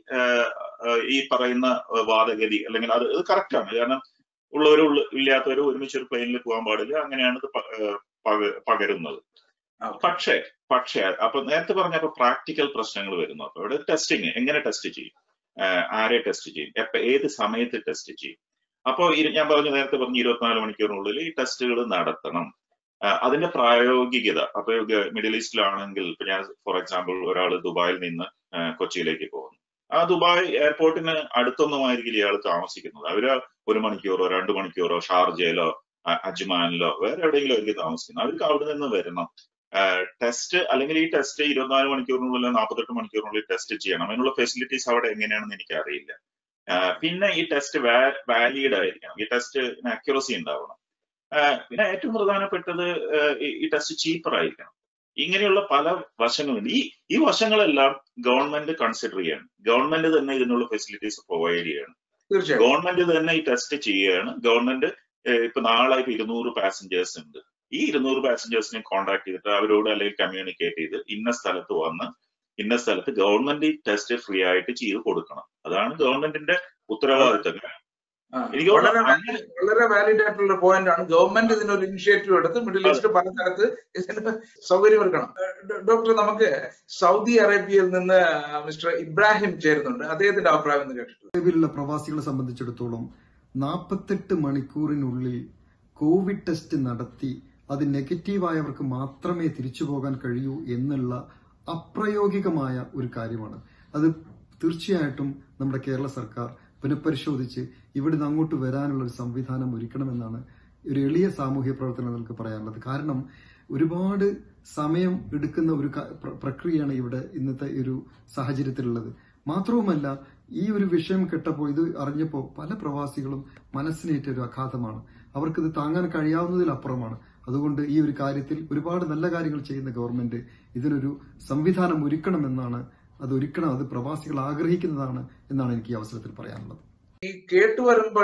ഈ പറയുന്ന ആ, വാദഗതി അല്ലെങ്കിൽ അത് കറക്റ്റ് ആണ് കാരണം ഉള്ളവരും ഉള്ള- ഇല്ലാത്തവരും ഒരുമിച്ച് ഒരു പ്ലെയിനിൽ പോകാൻ പാടില്ല അങ്ങനെയാണ് ഇത് പ- ആ, പക- പകരുന്നത് ആ, പക്ഷേ പക്ഷേ അപ്പൊ നേരത്തെ പറഞ്ഞപ്പോ പ്രാക്ടിക്കൽ പ്രശ്നങ്ങൾ വരുന്നു അപ്പൊ ഇവിടെ ടെസ്റ്റിങ് എങ്ങനെ ടെസ്റ്റ് ചെയ്യും ആഹ് ആരെ ടെസ്റ്റ് ചെയ്യും എപ്പ ഏത് സമയത്ത് ടെസ്റ്റ് ചെയ്യും അപ്പോ ഇരു- ഞാൻ പറഞ്ഞു നേരത്തെ പറഞ്ഞു ഇരുപത്തിനാല് മണിക്കൂറിനുള്ളിൽ ഈ ടെസ്റ്റുകൾ നടത്തണം ആഹ് അതിന്റെ പ്രായോഗികത അപ്പൊ ഗ- മിഡിൽ ഈസ്റ്റിലാണെങ്കിൽ ഇപ്പൊ ഞാൻ ഫോർ എക്സാമ്പിൾ ഒരാൾ ദുബായിൽ നിന്ന് ആഹ് കൊച്ചിയിലേക്ക് പോകുന്നു ആ ദുബായ് എയർപോർട്ടിന് അടുത്തൊന്നുമായിരിക്കില്ല ഇയാൾ താമസിക്കുന്നത് അവര് ഒരു മണിക്കൂറോ രണ്ട് മണിക്കൂറോ ഷാർജയിലോ അ- അജ്മാനിലോ വേറെ എവിടെയെങ്കിലും ആയിരിക്കും താമസിക്കുന്നത് അവർക്ക് അവിടെ നിന്ന് വരണം ടെസ്റ്റ് അല്ലെങ്കിൽ ഈ ടെസ്റ്റ് ഇരുപത്തിനാല് മണിക്കൂറിനുള്ളിൽ നാൽപ്പത്തെട്ട് മണിക്കൂറിനുള്ളിൽ ടെസ്റ്റ് ചെയ്യണം അതിനുള്ള ഫെസിലിറ്റീസ് അവിടെ എങ്ങനെയാണെന്ന് എനിക്ക് അറിയില്ല പിന്നെ ഈ ടെസ്റ്റ് വാലിഡ് ആയിരിക്കണം ഈ ടെസ്റ്റ് അക്യുറസി ഉണ്ടാവണം ആഹ് പിന്നെ ഏറ്റവും പ്രധാനപ്പെട്ടത് ആഹ് ഈ- ഈ ടെസ്റ്റ് ചീപ്പർ ആയിരിക്കണം ഇങ്ങനെയുള്ള പല വശങ്ങളുണ്ട് ഈ ഈ വശങ്ങളെല്ലാം ഗവൺമെന്റ് കൺസിഡർ ചെയ്യാണ് ഗവൺമെന്റ് തന്നെ ഇതിനുള്ള ഫെസിലിറ്റീസ് പ്രൊവൈഡ് ചെയ്യാണ് തീർച്ചയായും ഗവൺമെന്റ് തന്നെ ഈ ടെസ്റ്റ് ചെയ്യുകയാണ് ഗവൺമെന്റ് ഏഹ് ഇപ്പൊ നാളെ ഇപ്പൊ ഇരുന്നൂറ് പാസഞ്ചേഴ്സ് ഉണ്ട് ഈ ഇരുന്നൂറ് പാസഞ്ചേഴ്സിനെ കോൺടാക്ട് ചെയ്തിട്ട് അവരോട് അല്ലെങ്കിൽ കമ്മ്യൂണിക്കേറ്റ് ചെയ്ത് ഇന്ന സ്ഥലത്ത് വന്ന് ഇന്ന സ്ഥലത്ത് ഗവൺമെന്റ് ഈ ടെസ്റ്റ് ഫ്രീ ആയിട്ട് ചെയ്ത് കൊടുക്കണം അതാണ് ഗവൺമെന്റിന്റെ ഉത്തരവാദിത്തം ആ, എനിക്ക് വളരെ തോന്നുന്നു valid- വളരെ വാലിഡ് ആയിട്ടുള്ള പോയിന്റ് ആണ് ഗവൺമെന്റ് ഇതിനൊരു ഇനിഷ്യേറ്റീവ് എടുത്ത് മിഡിൽ ഈസ്റ്റ് പല സ്ഥലത്ത് ഇതിന് സൗകര്യം ഒരുക്കണം ഡോ- ഡോക്ടർ നമുക്ക് സൗദി അറേബ്യയിൽ നിന്ന് മിസ്റ്റർ ഇബ്രാഹിം ചേരുന്നുണ്ട് അദ്ദേഹത്തിന്റെ അഭിപ്രായം ഒന്ന് കേട്ടിട്ട് നിലവിലുള്ള പ്രവാസികളെ സംബന്ധിച്ചിടത്തോളം നാൽപ്പത്തെട്ട് മണിക്കൂറിനുള്ളിൽ കോവിഡ് ടെസ്റ്റ് നടത്തി അത് നെഗറ്റീവായവർക്ക് മാത്രമേ തിരിച്ചു പോകാൻ കഴിയൂ എന്നുള്ള അപ്രായോഗികമായ ഒരു കാര്യമാണ് അത് തീർച്ചയായിട്ടും നമ്മുടെ കേരള സർക്കാർ പുനഃപരിശോധിച്ച് ഇവിടുന്ന് അങ്ങോട്ട് വരാനുള്ള ഒരു സംവിധാനം ഒരുക്കണമെന്നാണ് ഒരു എളിയ സാമൂഹ്യ പ്രവർത്തനം നമുക്ക് പറയാനുള്ളത് കാരണം ഒരുപാട് സമയം എടുക്കുന്ന ഒരു ക- പ്ര- പ്രക്രിയയാണ് ഇവിടെ ഇന്നത്തെ ഒരു സാഹചര്യത്തിലുള്ളത് മാത്രവുമല്ല ഈ ഒരു വിഷയം കേട്ടപ്പോൾ ഇത് അറിഞ്ഞപ്പോൾ പല പ്രവാസികളും മനസ്സിനേറ്റ ഒരു അഘാതമാണ് അവർക്കിത് താങ്ങാൻ കഴിയാവുന്നതിലപ്പുറമാണ് അതുകൊണ്ട് ഈ ഒരു കാര്യത്തിൽ ഒരുപാട് നല്ല കാര്യങ്ങൾ ചെയ്യുന്ന ഗവൺമെന്റ് ഇതിനൊരു സംവിധാനം ഒരുക്കണമെന്നാണ് അത് ഒരുക്കണം അത് പ്രവാസികൾ ആഗ്രഹിക്കുന്നതാണ് എന്നാണ് എനിക്ക് ഈ അവസരത്തിൽ പറയാനുള്ളത് ഈ കേട്ടു വരുമ്പോൾ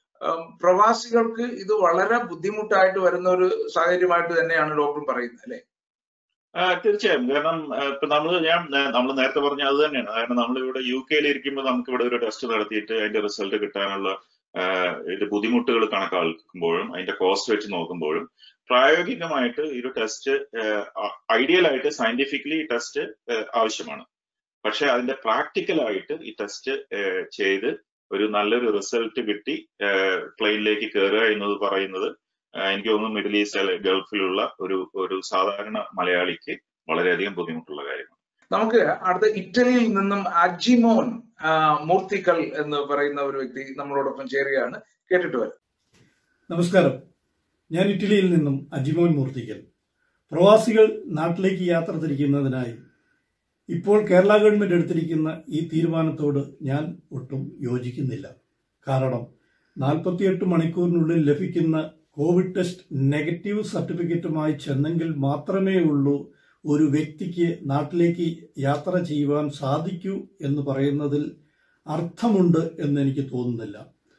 പ്രവാസികൾക്ക് ഇത് വളരെ ബുദ്ധിമുട്ടായിട്ട് വരുന്ന ഒരു സാഹചര്യമായിട്ട് തന്നെയാണ് ഡോക്ടർ പറയുന്നത് അല്ലെ ആ, തീർച്ചയായും കാരണം ആ, ഇപ്പൊ നമ്മൾ ഞാൻ നമ്മൾ നേരത്തെ പറഞ്ഞ അത് തന്നെയാണ് കാരണം നമ്മൾ ഇവിടെ യു കെയിൽ ഇരിക്കുമ്പോൾ നമുക്ക് ഇവിടെ ഒരു ടെസ്റ്റ് നടത്തിയിട്ട് അതിന്റെ റിസൾട്ട് കിട്ടാനുള്ള ആ, ഇത് ബുദ്ധിമുട്ടുകൾ കണക്കാക്കുമ്പോഴും അതിന്റെ കോസ്റ്റ് വെച്ച് നോക്കുമ്പോഴും പ്രായോഗികമായിട്ട് ഈ ഒരു ടെസ്റ്റ് ഐഡിയൽ ആയിട്ട് സയന്റിഫിക്കലി ഈ ടെസ്റ്റ് ആവശ്യമാണ് പക്ഷെ അതിന്റെ പ്രാക്ടിക്കൽ ആയിട്ട് ഈ ടെസ്റ്റ് ചെയ്ത് ഒരു നല്ലൊരു റിസൾട്ട് കിട്ടി പ്ലെയിനിലേക്ക് കയറുക എന്നത് പറയുന്നത് ആ, എനിക്ക് തോന്നുന്നു മിഡിൽ ഈസ്റ്റ് അല്ലെ ഗൾഫിലുള്ള ഒരു ഒരു സാധാരണ മലയാളിക്ക് വളരെയധികം ബുദ്ധിമുട്ടുള്ള കാര്യമാണ് നമുക്ക് അടുത്ത ഇറ്റലിയിൽ നിന്നും അജിമോൻ ആ, മൂർത്തിക്കൽ എന്ന് പറയുന്ന ഒരു വ്യക്തി നമ്മളോടൊപ്പം ചേരുകയാണ് കേട്ടിട്ട് വരാം നമസ്കാരം ഞാൻ ഇറ്റലിയിൽ നിന്നും അജിമോൻ മൂർത്തിക്കൽ പ്രവാസികൾ നാട്ടിലേക്ക് യാത്ര തിരിക്കുന്നതിനായി ഇപ്പോൾ കേരള ഗവൺമെന്റ് എടുത്തിരിക്കുന്ന ഈ തീരുമാനത്തോട് ഞാൻ ഒട്ടും യോജിക്കുന്നില്ല കാരണം നാൽപ്പത്തിയെട്ട് മണിക്കൂറിനുള്ളിൽ ലഭിക്കുന്ന കോവിഡ് ടെസ്റ്റ് നെഗറ്റീവ് സർട്ടിഫിക്കറ്റുമായി ചെന്നെങ്കിൽ മാത്രമേ ഉള്ളൂ ഒരു വ്യക്തിക്ക് നാട്ടിലേക്ക് യാത്ര ചെയ്യുവാൻ സാധിക്കൂ എന്ന് പറയുന്നതിൽ അർത്ഥമുണ്ട് എന്ന് എനിക്ക് തോന്നുന്നില്ല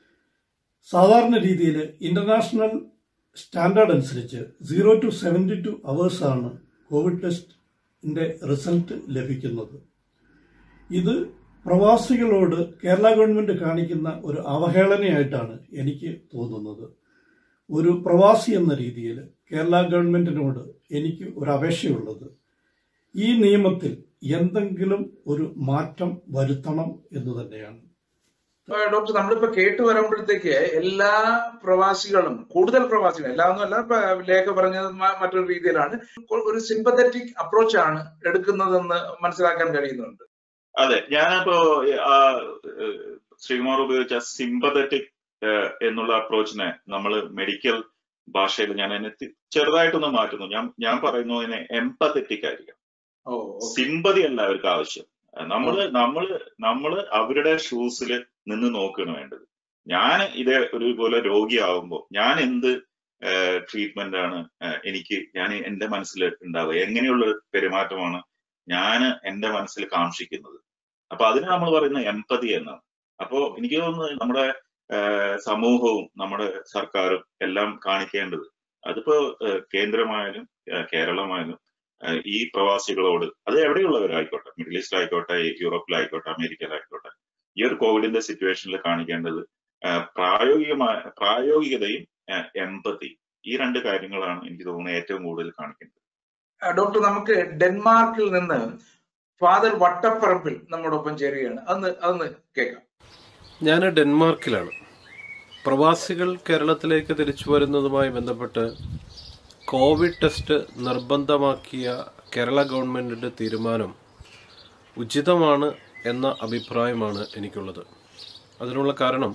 സാധാരണ രീതിയിൽ ഇന്റർനാഷണൽ സ്റ്റാൻഡേർഡ് അനുസരിച്ച് zero to seventy two hours ആണ് കോവിഡ് ടെസ്റ്റിന്റെ റിസൾട്ട് ലഭിക്കുന്നത് ഇത് പ്രവാസികളോട് കേരള ഗവൺമെന്റ് കാണിക്കുന്ന ഒരു അവഹേളനയായിട്ടാണ് എനിക്ക് തോന്നുന്നത് ഒരു പ്രവാസി എന്ന രീതിയിൽ കേരള ഗവൺമെന്റിനോട് എനിക്ക് ഒരു അപേക്ഷയുള്ളത് ഈ നിയമത്തിൽ എന്തെങ്കിലും ഒരു മാറ്റം വരുത്തണം എന്ന് തന്നെയാണ് ആ, ഡോക്ടർ നമ്മളിപ്പോ കേട്ട് വരുമ്പോഴത്തേക്ക് എല്ലാ പ്രവാസികളും കൂടുതൽ പ്രവാസികൾ എല്ലാമൊന്നും അല്ല ഇപ്പൊ ലേഖ പറഞ്ഞത് മ- മറ്റൊരു രീതിയിലാണ് ഒരു സിമ്പത്തറ്റിക് അപ്രോച്ച് ആണ് എടുക്കുന്നതെന്ന് മനസ്സിലാക്കാൻ കഴിയുന്നുണ്ട് അതെ ഞാനപ്പോ ആ, ഏഹ്, ശ്രീകുമാർ ഉപയോഗിച്ച സിമ്പതറ്റിക് എന്നുള്ള അപ്രോച്ചിനെ നമ്മൾ മെഡിക്കൽ ഭാഷയിൽ ഞാൻ അതിനെ തി- ചെറുതായിട്ടൊന്ന് മാറ്റുന്നു ഞാൻ ഞാൻ പറയുന്നു അതിനെ എംപത്തറ്റിക് ആയിരിക്കും ഓ സിമ്പതി അല്ല അവർക്ക് ആവശ്യം നമ്മള് നമ്മള് നമ്മള് അവരുടെ ഷൂസിൽ നിന്ന് നോക്കുകയാണ് വേണ്ടത് ഞാൻ ഇതേ ഒരുപോലെ രോഗിയാവുമ്പോ ഞാൻ എന്ത് ട്രീറ്റ്മെന്റ് ആണ് ഏഹ്, എനിക്ക് ഞാൻ എന്റെ മനസ്സിൽ ഉണ്ടാവുക എങ്ങനെയുള്ള ഒരു പെരുമാറ്റമാണ് ഞാൻ എന്റെ മനസ്സിൽ കാക്ഷിക്കുന്നത് അപ്പൊ അതിന് നമ്മൾ പറയുന്ന എമ്പതി എന്നാണ് അപ്പോ എനിക്ക് തോന്നുന്നത് നമ്മുടെ ഏഹ്, സമൂഹവും നമ്മുടെ സർക്കാരും എല്ലാം കാണിക്കേണ്ടത് അതിപ്പോ ഏഹ്, കേന്ദ്രമായാലും ഏഹ്, കേരളമായാലും ഏഹ്, ഈ പ്രവാസികളോട് അത് എവിടെയുള്ളവരായിക്കോട്ടെ മിഡിൽ ഈസ്റ്റ് ആയിക്കോട്ടെ യൂറോപ്പിലായിക്കോട്ടെ അമേരിക്കയിലായിക്കോട്ടെ ഈ ഒരു കോവിഡിന്റെ സിറ്റുവേഷനിൽ കാണിക്കേണ്ടത് ഏഹ്, പ്രായോഗികമായ പ്രായോഗികതയും എമ്പതി ഈ രണ്ട് കാര്യങ്ങളാണ് എനിക്ക് തോന്നുന്നത് ഏറ്റവും കൂടുതൽ കാണിക്കേണ്ടത് ആ, ഡോക്ടർ നമുക്ക് ഡെൻമാർക്കിൽ നിന്ന് ഫാദർ വട്ടപ്പറമ്പിൽ നമ്മോടൊപ്പം ചേരുകയാണ് അന്ന് അതൊന്ന് കേൾക്കാം ഞാൻ ഡെൻമാർക്കിലാണ് പ്രവാസികൾ കേരളത്തിലേക്ക് തിരിച്ചു വരുന്നതുമായി ബന്ധപ്പെട്ട് കോവിഡ് ടെസ്റ്റ് നിർബന്ധമാക്കിയ കേരള ഗവൺമെന്റിന്റെ തീരുമാനം ഉചിതമാണ് എന്ന അഭിപ്രായമാണ് എനിക്കുള്ളത് അതിനുള്ള കാരണം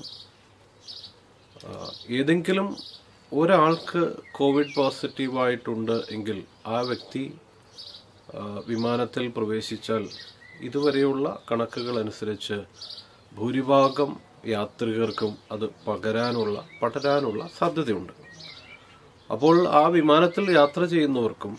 ആ, ഏതെങ്കിലും ഒരാൾക്ക് കോവിഡ് പോസിറ്റീവായിട്ടുണ്ട് എങ്കിൽ ആ വ്യക്തി ആ, വിമാനത്തിൽ പ്രവേശിച്ചാൽ ഇതുവരെയുള്ള കണക്കുകൾ അനുസരിച്ച് ഭൂരിഭാഗം യാത്രികർക്കും അത് പകരാനുള്ള പടരാനുള്ള സാധ്യതയുണ്ട് അപ്പോൾ ആ വിമാനത്തിൽ യാത്ര ചെയ്യുന്നവർക്കും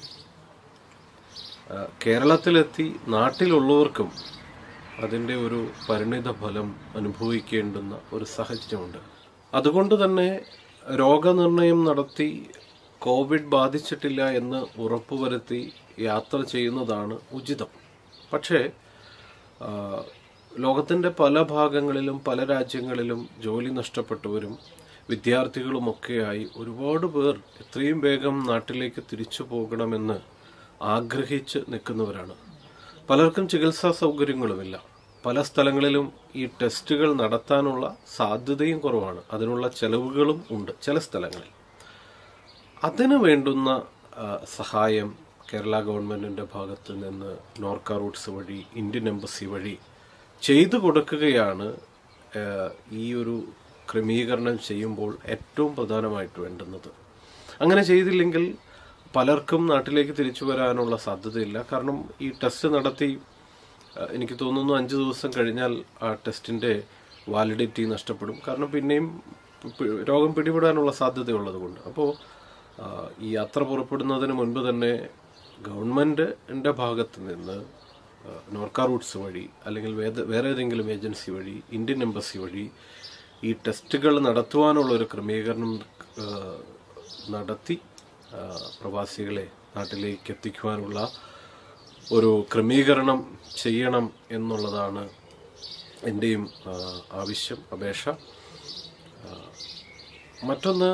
ആ, കേരളത്തിലെത്തി നാട്ടിലുള്ളവർക്കും അതിൻ്റെ ഒരു പരിണിത ഫലം അനുഭവിക്കേണ്ടുന്ന ഒരു സാഹചര്യമുണ്ട് അതുകൊണ്ട് തന്നെ രോഗനിർണയം നടത്തി കോവിഡ് ബാധിച്ചിട്ടില്ല എന്ന് ഉറപ്പുവരുത്തി യാത്ര ചെയ്യുന്നതാണ് ഉചിതം പക്ഷേ ആ, ലോകത്തിൻ്റെ പല ഭാഗങ്ങളിലും പല രാജ്യങ്ങളിലും ജോലി നഷ്ടപ്പെട്ടവരും വിദ്യാർത്ഥികളുമൊക്കെയായി ഒരുപാട് പേർ എത്രയും വേഗം നാട്ടിലേക്ക് തിരിച്ചു പോകണമെന്ന് ആഗ്രഹിച്ച് നിൽക്കുന്നവരാണ് പലർക്കും ചികിത്സാ സൗകര്യങ്ങളുമില്ല പല സ്ഥലങ്ങളിലും ഈ ടെസ്റ്റുകൾ നടത്താനുള്ള സാധ്യതയും കുറവാണ് അതിനുള്ള ചെലവുകളും ഉണ്ട് ചില സ്ഥലങ്ങളിൽ അതിന് വേണ്ടുന്ന ആ, സഹായം കേരള ഗവൺമെന്റിന്റെ ഭാഗത്ത് നിന്ന് നോർക്ക റൂട്ട്സ് വഴി ഇന്ത്യൻ എംബസി വഴി ചെയ്തു കൊടുക്കുകയാണ് ആ, ഈ ഒരു ക്രമീകരണം ചെയ്യുമ്പോൾ ഏറ്റവും പ്രധാനമായിട്ട് വേണ്ടുന്നത് അങ്ങനെ ചെയ്തില്ലെങ്കിൽ പലർക്കും നാട്ടിലേക്ക് തിരിച്ചു വരാനുള്ള സാധ്യതയില്ല കാരണം ഈ ടെസ്റ്റ് നടത്തി ആ, എനിക്ക് തോന്നുന്നു അഞ്ച് ദിവസം കഴിഞ്ഞാൽ ആ ടെസ്റ്റിന്റെ വാലിഡിറ്റി നഷ്ടപ്പെടും കാരണം പിന്നെയും പി- രോഗം പിടിപെടാനുള്ള സാധ്യതയുള്ളത് കൊണ്ട് അപ്പോൾ ഈ യാത്ര പുറപ്പെടുന്നതിന് മുൻപ് തന്നെ ഗവൺമെന്റിന്റെ ഭാഗത്ത് നിന്ന് ആ, നോർക്ക റൂട്ട്സ് വഴി അല്ലെങ്കിൽ വേദ- വേറെ ഏതെങ്കിലും ഏജൻസി വഴി ഇന്ത്യൻ എംബസി വഴി ഈ ടെസ്റ്റുകൾ നടത്തുവാനുള്ള ഒരു ക്രമീകരണം ആ, നടത്തി ആ, പ്രവാസികളെ നാട്ടിലേക്ക് എത്തിക്കുവാനുള്ള ഒരു ക്രമീകരണം ചെയ്യണം എന്നുള്ളതാണ് എൻ്റെയും ആ, ആവശ്യം അപേക്ഷ ആ, മറ്റൊന്ന്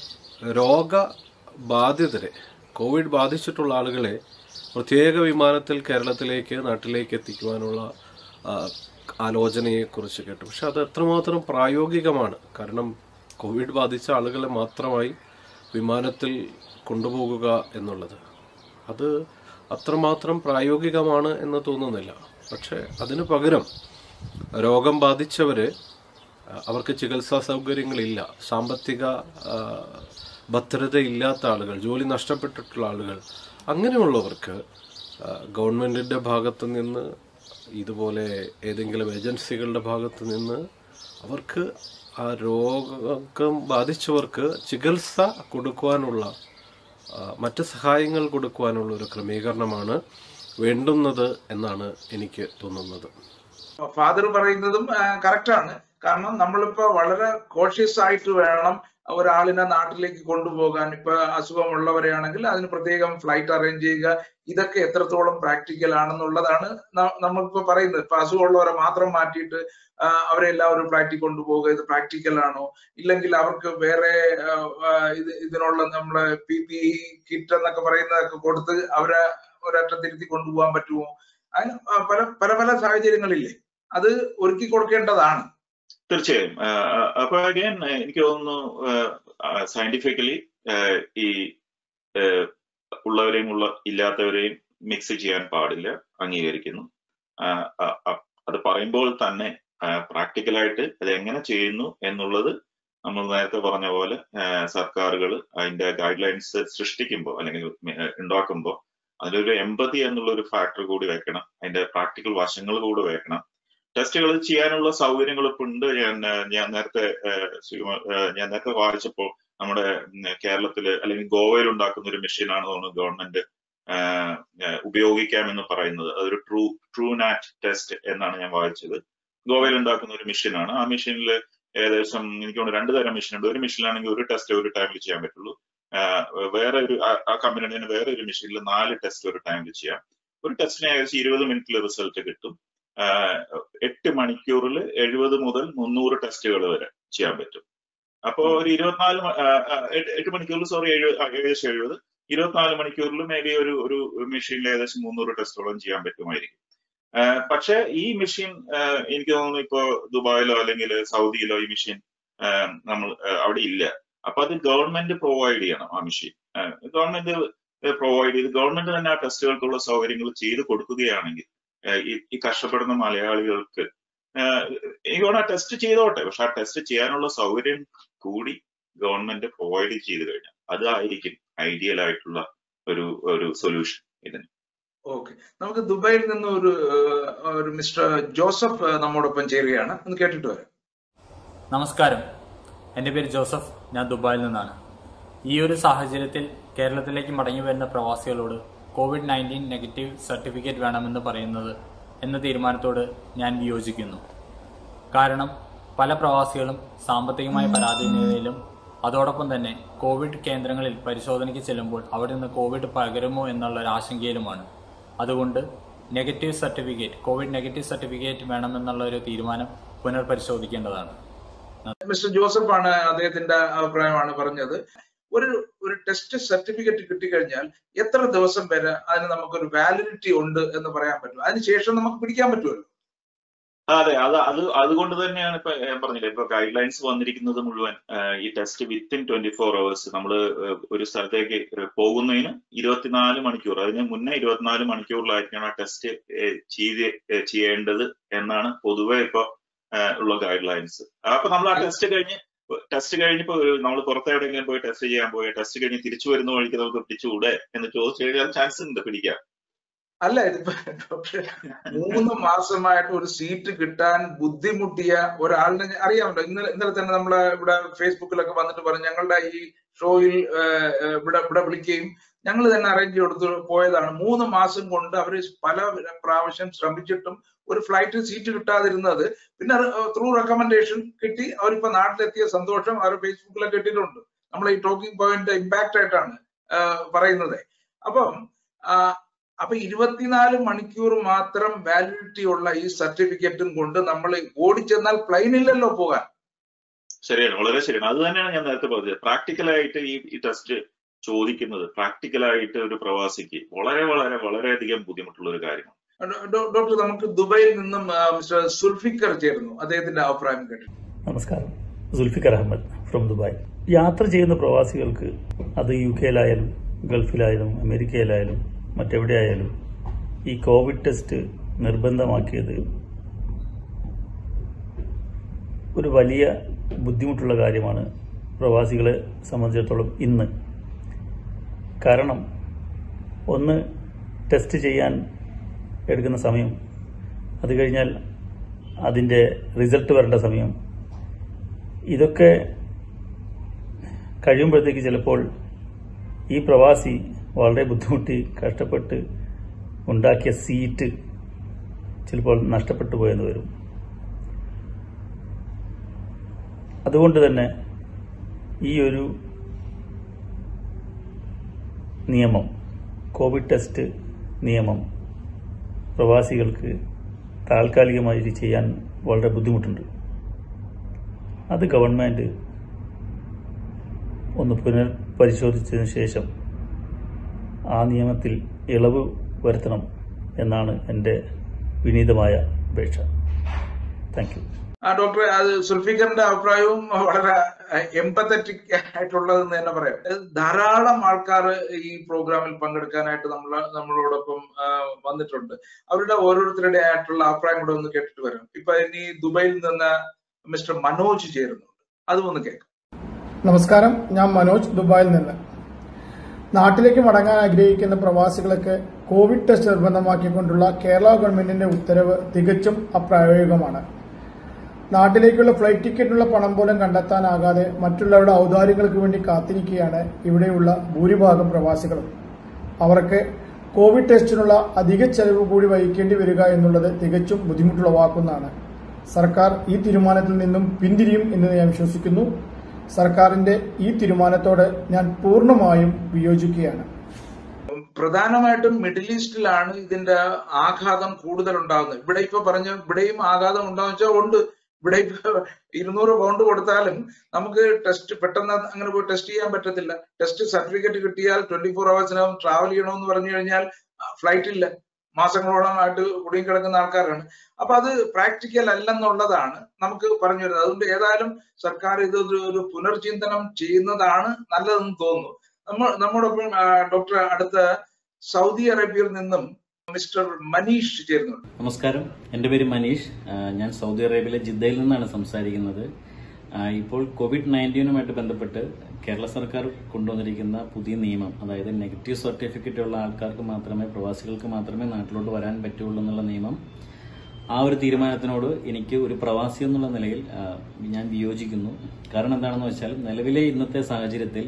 രോഗബാധിതരെ കോവിഡ് ബാധിച്ചിട്ടുള്ള ആളുകളെ പ്രത്യേക വിമാനത്തിൽ കേരളത്തിലേക്ക് നാട്ടിലേക്ക് എത്തിക്കുവാനുള്ള ആ, ആലോചനയെക്കുറിച്ച് കേട്ടു പക്ഷെ അത് എത്രമാത്രം പ്രായോഗികമാണ് കാരണം കോവിഡ് ബാധിച്ച ആളുകളെ മാത്രമായി വിമാനത്തിൽ കൊണ്ടുപോകുക എന്നുള്ളത് അത് അത്രമാത്രം പ്രായോഗികമാണ് എന്ന് തോന്നുന്നില്ല പക്ഷെ അതിനു പകരം രോഗം ബാധിച്ചവര് ആ, അവർക്ക് ചികിത്സാ സൗകര്യങ്ങളില്ല സാമ്പത്തിക ആ, ഭദ്രതയില്ലാത്ത ആളുകൾ ജോലി നഷ്ടപ്പെട്ടിട്ടുള്ള ആളുകൾ അങ്ങനെയുള്ളവർക്ക് ആ, ഗവൺമെന്റിന്റെ ഭാഗത്ത് നിന്ന് ഇതുപോലെ ഏതെങ്കിലും ഏജൻസികളുടെ ഭാഗത്ത് നിന്ന് അവർക്ക് ആ രോഗം ബാധിച്ചവർക്ക് ചികിത്സ കൊടുക്കുവാനുള്ള ആ, മറ്റ് സഹായങ്ങൾ കൊടുക്കുവാനുള്ള ഒരു ക്രമീകരണമാണ് വേണ്ടുന്നത് എന്നാണ് എനിക്ക് തോന്നുന്നത് ഫാദർ പറയുന്നതും കറക്റ്റ് ആണ് കാരണം നമ്മളിപ്പോ വളരെ കോഷ്യസ് ആയിട്ട് വേണം ഒരാളിനെ നാട്ടിലേക്ക് കൊണ്ടുപോകാൻ ഇപ്പൊ അസുഖമുള്ളവരെയാണെങ്കിൽ അതിന് പ്രത്യേകം ഫ്ലൈറ്റ് അറേഞ്ച് ചെയ്യുക ഇതൊക്കെ എത്രത്തോളം പ്രാക്ടിക്കൽ ആണെന്നുള്ളതാണ് ന- നമ്മളിപ്പോ പറയുന്നത് ഇപ്പൊ അസുഖമുള്ളവരെ മാത്രം മാറ്റിയിട്ട് ആ, അവരെ എല്ലാവരും ഫ്ലൈറ്റിൽ കൊണ്ടുപോകുക ഇത് പ്രാക്ടിക്കൽ ആണോ ഇല്ലെങ്കിൽ അവർക്ക് വേറെ ആ, ആ, ഇത് ഇതിനുള്ള നമ്മളെ പി പി കിറ്റ് എന്നൊക്കെ പറയുന്നതൊക്കെ കൊടുത്ത് അവരെ ഒരറ്റത്തിരുത്തി കൊണ്ടുപോകാൻ പറ്റുമോ അതിന് ആ, പല പല പല സാഹചര്യങ്ങളില്ലേ അത് ഒരുക്കി കൊടുക്കേണ്ടതാണ് തീർച്ചയായും ആ, ആ, അപ്പൊ അഗൈൻ എനിക്ക് തോന്നുന്നു സയന്റിഫിക്കലി ഈ ആ, ഉള്ളവരെയും ഉള്ള ഇല്ലാത്തവരെയും മിക്സ് ചെയ്യാൻ പാടില്ല അംഗീകരിക്കുന്നു ആ, ആ, ആ, അത് പറയുമ്പോൾ തന്നെ പ്രാക്ടിക്കലായിട്ട് അത് എങ്ങനെ ചെയ്യുന്നു എന്നുള്ളത് നമ്മൾ നേരത്തെ പറഞ്ഞ പോലെ സർക്കാരുകൾ അതിന്റെ ഗൈഡ് ലൈൻസ് സൃഷ്ടിക്കുമ്പോൾ അല്ലെങ്കിൽ ആ, ഉണ്ടാക്കുമ്പോൾ അതിലൊരു എമ്പതി എന്നുള്ള ഒരു ഫാക്ടർ കൂടി വെക്കണം അതിന്റെ പ്രാക്ടിക്കൽ വശങ്ങൾ കൂടി വെക്കണം ടെസ്റ്റുകൾ ചെയ്യാനുള്ള സൗകര്യങ്ങൾ ഇപ്പൊ ഉണ്ട് ഞാൻ ആ, ഞാൻ നേരത്തെ ആ, ശ്രീകുമാർ, ആ, ഞാൻ നേരത്തെ വായിച്ചപ്പോൾ നമ്മുടെ ഉം, കേരളത്തില് അല്ലെങ്കിൽ ഗോവയിൽ ഉണ്ടാക്കുന്ന ഒരു മെഷീനാണ് തോന്നുന്നു ഗവൺമെന്റ് ഉപയോഗിക്കാമെന്ന് പറയുന്നത് അതൊരു ട്രൂ ട്രൂ നാറ്റ് ടെസ്റ്റ് എന്നാണ് ഞാൻ വായിച്ചത് ഗോവയിൽ ഉണ്ടാക്കുന്ന ഒരു മെഷീനാണ് ആ മെഷീനിൽ ഏകദേശം എനിക്ക് തോന്നുന്നു രണ്ട് തരം മെഷീൻ ഉണ്ട് ഒരു മെഷീനിലാണെങ്കിൽ ഒരു ടെസ്റ്റ് ഒരു ടൈമിൽ ചെയ്യാൻ പറ്റുള്ളൂ ആ, വേറെ ഒരു ആ- ആ കമ്പനിയുടെ തന്നെ വേറെ ഒരു മെഷീനിൽ നാല് ടെസ്റ്റ് ഒരു ടൈമിൽ ചെയ്യാം ഒരു ടെസ്റ്റിന് ഏകദേശം ഇരുപത് മിനിറ്റിൽ റിസൾട്ട് കിട്ടും ആ, എട്ട് മണിക്കൂറിൽ എഴുപത് മുതൽ മുന്നൂറ് ടെസ്റ്റുകൾ വരെ ചെയ്യാൻ പറ്റും അപ്പോ ഒരു ഇരുപത്തിനാല് മ- ആ, ആ, എട്ട് എട്ട് മണിക്കൂറിൽ സോറി ഏകദേശം എഴുപത് ഇരുപത്തിനാല് മണിക്കൂറിൽ മേ ബി ഒരു ഒരു മെഷീനിൽ ഏകദേശം മുന്നൂറ് ടെസ്റ്റോളം ചെയ്യാൻ പറ്റുമായിരിക്കും ആ, പക്ഷേ ഈ മെഷീൻ എനിക്ക് തോന്നുന്നു ഇപ്പോ ദുബായിലോ അല്ലെങ്കിൽ സൗദിയിലോ ഈ മെഷീൻ നമ്മൾ ആ, അവിടെ ഇല്ല അപ്പൊ അത് ഗവൺമെന്റ് പ്രൊവൈഡ് ചെയ്യണം ആ മെഷീൻ ഗവൺമെന്റ് പ്രൊവൈഡ് ചെയ്ത് ഗവൺമെന്റ് തന്നെ ആ ടെസ്റ്റുകൾക്കുള്ള സൗകര്യങ്ങൾ ചെയ്ത് കൊടുക്കുകയാണെങ്കിൽ ആ, ഈ ഈ കഷ്ടപ്പെടുന്ന മലയാളികൾക്ക് എനിക്ക് ആ ടെസ്റ്റ് ചെയ്തോട്ടെ പക്ഷെ ആ ടെസ്റ്റ് ചെയ്യാനുള്ള സൗകര്യം കൂടി ഗവൺമെന്റ് പ്രൊവൈഡ് ചെയ്ത് കഴിഞ്ഞാൽ അതായിരിക്കും ഐഡിയൽ ആയിട്ടുള്ള ഒരു ഒരു സൊല്യൂഷൻ ഇതിന് ഓക്കെ നമുക്ക് ദുബായിൽ നിന്ന് ഒരു ആ, ഒരു മിസ്റ്റർ ജോസഫ് ആ, നമ്മോടൊപ്പം ചേരുകയാണ് ഒന്ന് കേട്ടിട്ട് വരാം നമസ്കാരം എൻ്റെ പേര് ജോസഫ് ഞാൻ ദുബായിൽ നിന്നാണ് ഈ ഒരു സാഹചര്യത്തിൽ കേരളത്തിലേക്ക് മടങ്ങി വരുന്ന പ്രവാസികളോട് കോവിഡ് നയൻറ്റീൻ നെഗറ്റീവ് സർട്ടിഫിക്കറ്റ് വേണമെന്ന് പറയുന്നത് എന്ന തീരുമാനത്തോട് ഞാൻ വിയോജിക്കുന്നു കാരണം പല പ്രവാസികളും സാമ്പത്തികമായ പരാധീനതയിലും അതോടൊപ്പം തന്നെ കോവിഡ് കേന്ദ്രങ്ങളിൽ പരിശോധനയ്ക്ക് ചെല്ലുമ്പോൾ അവിടെ നിന്ന് കോവിഡ് പകരുമോ എന്നുള്ള ഒരു ആശങ്കയിലുമാണ് അതുകൊണ്ട് negative certificate covid negative certificate വേണമെന്നുള്ള ഒരു തീരുമാനം പുനർപരിശോധിക്കേണ്ടതാണ് മിസ്റ്റർ ജോസഫ് ആണ് അദ്ദേഹത്തിന്റെ അഭിപ്രായമാണ് പറഞ്ഞത് ഒരു ഒരു ടെസ്റ്റ് സർട്ടിഫിക്കറ്റ് കിട്ടിക്കഴിഞ്ഞാൽ എത്ര ദിവസം വരെ അതിന് നമുക്കൊരു വാലിഡിറ്റി ഉണ്ട് എന്ന് പറയാൻ പറ്റും അതിനുശേഷം നമുക്ക് പിടിക്കാൻ പറ്റുമല്ലോ അതെ അത് അത് അതുകൊണ്ട് തന്നെയാണ് ഇപ്പൊ ഞാൻ പറഞ്ഞില്ലേ ഇപ്പൊ ഗൈഡ് ലൈൻസ് വന്നിരിക്കുന്നത് മുഴുവൻ ആ, ഈ test within twenty four hours നമ്മൾ ഒരു സ്ഥലത്തേക്ക് പോകുന്നതിന് ഇരുപത്തിനാല് മണിക്കൂർ അതിന് മുന്നേ ഇരുപത്തിനാല് മണിക്കൂറിലായിരിക്കണം ആ ടെസ്റ്റ് ചെയ്ത് ഏ, ചെയ്യേണ്ടത് എന്നാണ് പൊതുവെ ഇപ്പൊ ആ, ഉള്ള ഗൈഡ് ലൈൻസ് അപ്പൊ നമ്മൾ ആ ടെസ്റ്റ് കഴിഞ്ഞ് ടെസ്റ്റ് കഴിഞ്ഞപ്പോ നമ്മൾ പുറത്ത് എവിടെയെങ്കിലും പോയി ടെസ്റ്റ് ചെയ്യാൻ പോയി ടെസ്റ്റ് കഴിഞ്ഞ് തിരിച്ചു വരുന്ന വഴിക്ക് നമുക്ക് പിടിച്ചുകൂടെ എന്ന് ചോദിച്ചു കഴിഞ്ഞാൽ ചാൻസ് ഉണ്ട് പിടിക്കാം അല്ല ഇതിപ്പോ ഡോക്ടർ മൂന്ന് മാസമായിട്ട് ഒരു സീറ്റ് കിട്ടാൻ ബുദ്ധിമുട്ടിയ ഒരാളിനെ ഞാൻ- അറിയാമല്ലോ ഇന്നലെ ഇന്നലെ തന്നെ നമ്മളെ ഇവിടെ ഫേസ്ബുക്കിലൊക്കെ വന്നിട്ട് പറഞ്ഞു ഞങ്ങളുടെ ഈ ഷോയിൽ ഏഹ്, ഏഹ്, ഇവിടെ ഇവിടെ വിളിക്കുകയും ഞങ്ങൾ തന്നെ അറേഞ്ച് കൊടുത്ത് പോയതാണ് മൂന്ന് മാസം കൊണ്ട് അവർ പല പ്രാവശ്യം ശ്രമിച്ചിട്ടും ഒരു ഫ്ലൈറ്റ് സീറ്റ് കിട്ടാതിരുന്നത് പിന്നെ ത്രൂ റെക്കമെൻഡേഷൻ കിട്ടി അവരിപ്പോ നാട്ടിലെത്തിയ സന്തോഷം അവർ ഫേസ്ബുക്കിലൊക്കെ ഇട്ടിട്ടുണ്ട് നമ്മൾ ഈ ടോക്കിംഗ് പോയിന്റ് ഇമ്പാക്ട് ആയിട്ടാണ് ആഹ്, പറയുന്നത് അപ്പം ആഹ്, അപ്പൊ ഇരുപത്തിനാല് മണിക്കൂർ മാത്രം വാലിഡിറ്റി ഉള്ള ഈ സർട്ടിഫിക്കറ്റും കൊണ്ട് നമ്മൾ ഓടിച്ചെന്നാൽ പ്ലെയിനില്ലല്ലോ പോകാൻ ശരിയാണ് വളരെ ശരിയാണ് അത് തന്നെയാണ് ഞാൻ നേരത്തെ പറഞ്ഞത് പ്രാക്ടിക്കലായിട്ട് ഈ ഈ ടെസ്റ്റ് ചോദിക്കുന്നത് പ്രാക്ടിക്കലായിട്ട് ഒരു പ്രവാസിക്ക് വളരെ വളരെ വളരെയധികം ബുദ്ധിമുട്ടുള്ള ഒരു കാര്യമാണ് ഡോ- ഡോ- ഡോക്ടർ നമുക്ക് ദുബൈയിൽ നിന്നും ആ, മിസ്റ്റർ സുൽഫിക്കർ ചേർന്നു അദ്ദേഹത്തിന്റെ അഭിപ്രായം കേട്ടു നമസ്കാരം സുൽഫിക്കർ അഹമ്മദ് ഫ്രം ദുബായ് യാത്ര ചെയ്യുന്ന പ്രവാസികൾക്ക് അത് യു കെയിലായാലും ഗൾഫിലായാലും അമേരിക്കയിലായാലും മറ്റെവിടെയായാലും ഈ കോവിഡ് ടെസ്റ്റ് നിർബന്ധമാക്കിയത് ഒരു വലിയ ബുദ്ധിമുട്ടുള്ള കാര്യമാണ് പ്രവാസികളെ സംബന്ധിച്ചിടത്തോളം ഇന്ന് കാരണം ഒന്ന് ടെസ്റ്റ് ചെയ്യാൻ എടുക്കുന്ന സമയം അത് കഴിഞ്ഞാൽ അതിൻ്റെ റിസൾട്ട് വരേണ്ട സമയം ഇതൊക്കെ കഴിയുമ്പോഴത്തേക്ക് ചിലപ്പോൾ ഈ പ്രവാസി വളരെ ബുദ്ധിമുട്ടി കഷ്ടപ്പെട്ട് ഉണ്ടാക്കിയ സീറ്റ് ചിലപ്പോൾ നഷ്ടപ്പെട്ടു പോയെന്ന് വരും അതുകൊണ്ട് തന്നെ ഈ ഒരു നിയമം കോവിഡ് ടെസ്റ്റ് നിയമം പ്രവാസികൾക്ക് താൽക്കാലികമായി ചെയ്യാൻ വളരെ ബുദ്ധിമുട്ടുണ്ട് അത് ഗവൺമെൻറ് ഒന്ന് പുനർപരിശോധിച്ചതിന് ശേഷം ആ നിയമത്തിൽ ഇളവ് വരുത്തണം എന്നാണ് എൻ്റെ വിനീതമായ അപേക്ഷ താങ്ക് യു ആ ഡോക്ടറെ അത് സുൽഫിക്കറിന്റെ അഭിപ്രായവും വളരെ എംപത്തറ്റിക് ആയിട്ടുള്ളതെന്ന് തന്നെ പറയാം അത് ധാരാളം ആൾക്കാർ ഈ പ്രോഗ്രാമിൽ പങ്കെടുക്കാനായിട്ട് നമ്മൾ നമ്മളോടൊപ്പം ആ, വന്നിട്ടുണ്ട് അവരുടെ ഓരോരുത്തരുടെ ആയിട്ടുള്ള അഭിപ്രായം കൂടെ ഒന്ന് കേട്ടിട്ട് വരാം ഇപ്പൊ ഇനി ദുബൈയിൽ നിന്ന് മിസ്റ്റർ മനോജ് ചേരുന്നുണ്ട് അതും ഒന്ന് കേൾക്കാം നമസ്കാരം ഞാൻ മനോജ് ദുബായിൽ നിന്ന് നാട്ടിലേക്ക് മടങ്ങാൻ ആഗ്രഹിക്കുന്ന പ്രവാസികളൊക്കെ കോവിഡ് ടെസ്റ്റ് നിർബന്ധമാക്കിക്കൊണ്ടുള്ള കേരള ഗവൺമെന്റിന്റെ ഉത്തരവ് തികച്ചും അപ്രായോഗികമാണ് നാട്ടിലേക്കുള്ള ഫ്ലൈറ്റ് ടിക്കറ്റിനുള്ള പണം പോലും കണ്ടെത്താനാകാതെ മറ്റുള്ളവരുടെ ഔദാര്യങ്ങൾക്ക് വേണ്ടി കാത്തിരിക്കുകയാണ് ഇവിടെയുള്ള ഭൂരിഭാഗം പ്രവാസികളും അവർക്ക് കോവിഡ് ടെസ്റ്റിനുള്ള അധിക ചെലവ് കൂടി വഹിക്കേണ്ടി വരിക എന്നുള്ളത് തികച്ചും ബുദ്ധിമുട്ടുളവാക്കുന്നതാണ് സർക്കാർ ഈ തീരുമാനത്തിൽ നിന്നും പിന്തിരിയും എന്ന് ഞാൻ വിശ്വസിക്കുന്നു സർക്കാരിന്റെ ഈ തീരുമാനത്തോട് ഞാൻ പൂർണ്ണമായും വിയോജിക്കുകയാണ് പ്രധാനമായിട്ടും മിഡിൽ ഈസ്റ്റിലാണ് ഇതിന്റെ ആഘാതം കൂടുതൽ ഉണ്ടാകുന്നത് ഇവിടെ ഇപ്പൊ പറഞ്ഞ ഇവിടെയും ആഘാതം ഉണ്ടാകുന്ന വെച്ചാൽ ഉണ്ട് ഇവിടെ ഇപ്പൊ ഇരുന്നൂറ് പൗണ്ട് കൊടുത്താലും നമുക്ക് ടെസ്റ്റ് പെട്ടെന്ന് അങ്ങനെ പോയി ടെസ്റ്റ് ചെയ്യാൻ പറ്റത്തില്ല ടെസ്റ്റ് സർട്ടിഫിക്കറ്റ് കിട്ടിയാൽ ട്വന്റി ഫോർ അവേഴ്സിനകം ട്രാവൽ ചെയ്യണമെന്ന് പറഞ്ഞു കഴിഞ്ഞാൽ ഫ്ലൈറ്റ് ഇല്ല മാസങ്ങളോളമായിട്ട് കുടുങ്ങി കിടക്കുന്ന ആൾക്കാരാണ് അപ്പൊ അത് പ്രാക്ടിക്കൽ അല്ലെന്നുള്ളതാണ് നമുക്ക് പറഞ്ഞു വരുന്നത് അതുകൊണ്ട് ഏതായാലും സർക്കാർ ഇത് ഒരു ഒരു പുനർചിന്തനം ചെയ്യുന്നതാണ് നല്ലതെന്ന് തോന്നുന്നു നമ്മൾ നമ്മോടൊപ്പം ആ, ഡോക്ടർ അടുത്ത സൗദി അറേബ്യയിൽ നിന്നും മിസ്റ്റർ മനീഷ് ചേരുന്നുണ്ട് നമസ്കാരം എൻ്റെ പേര് മനീഷ് ആ, ഞാൻ സൗദി അറേബ്യയിലെ ജിദ്ദയിൽ നിന്നാണ് സംസാരിക്കുന്നത് ആ, ഇപ്പോൾ കോവിഡ് നയൻറ്റീനുമായിട്ട് ബന്ധപ്പെട്ട് കേരള സർക്കാർ കൊണ്ടുവന്നിരിക്കുന്ന പുതിയ നിയമം അതായത് നെഗറ്റീവ് സർട്ടിഫിക്കറ്റ് ഉള്ള ആൾക്കാർക്ക് മാത്രമേ പ്രവാസികൾക്ക് മാത്രമേ നാട്ടിലോട്ട് വരാൻ പറ്റുള്ളൂ എന്നുള്ള നിയമം ആ ഒരു തീരുമാനത്തിനോട് എനിക്ക് ഒരു പ്രവാസി എന്നുള്ള നിലയിൽ ആ, ഞാൻ വിയോജിക്കുന്നു കാരണം എന്താണെന്ന് വെച്ചാൽ നിലവിലെ ഇന്നത്തെ സാഹചര്യത്തിൽ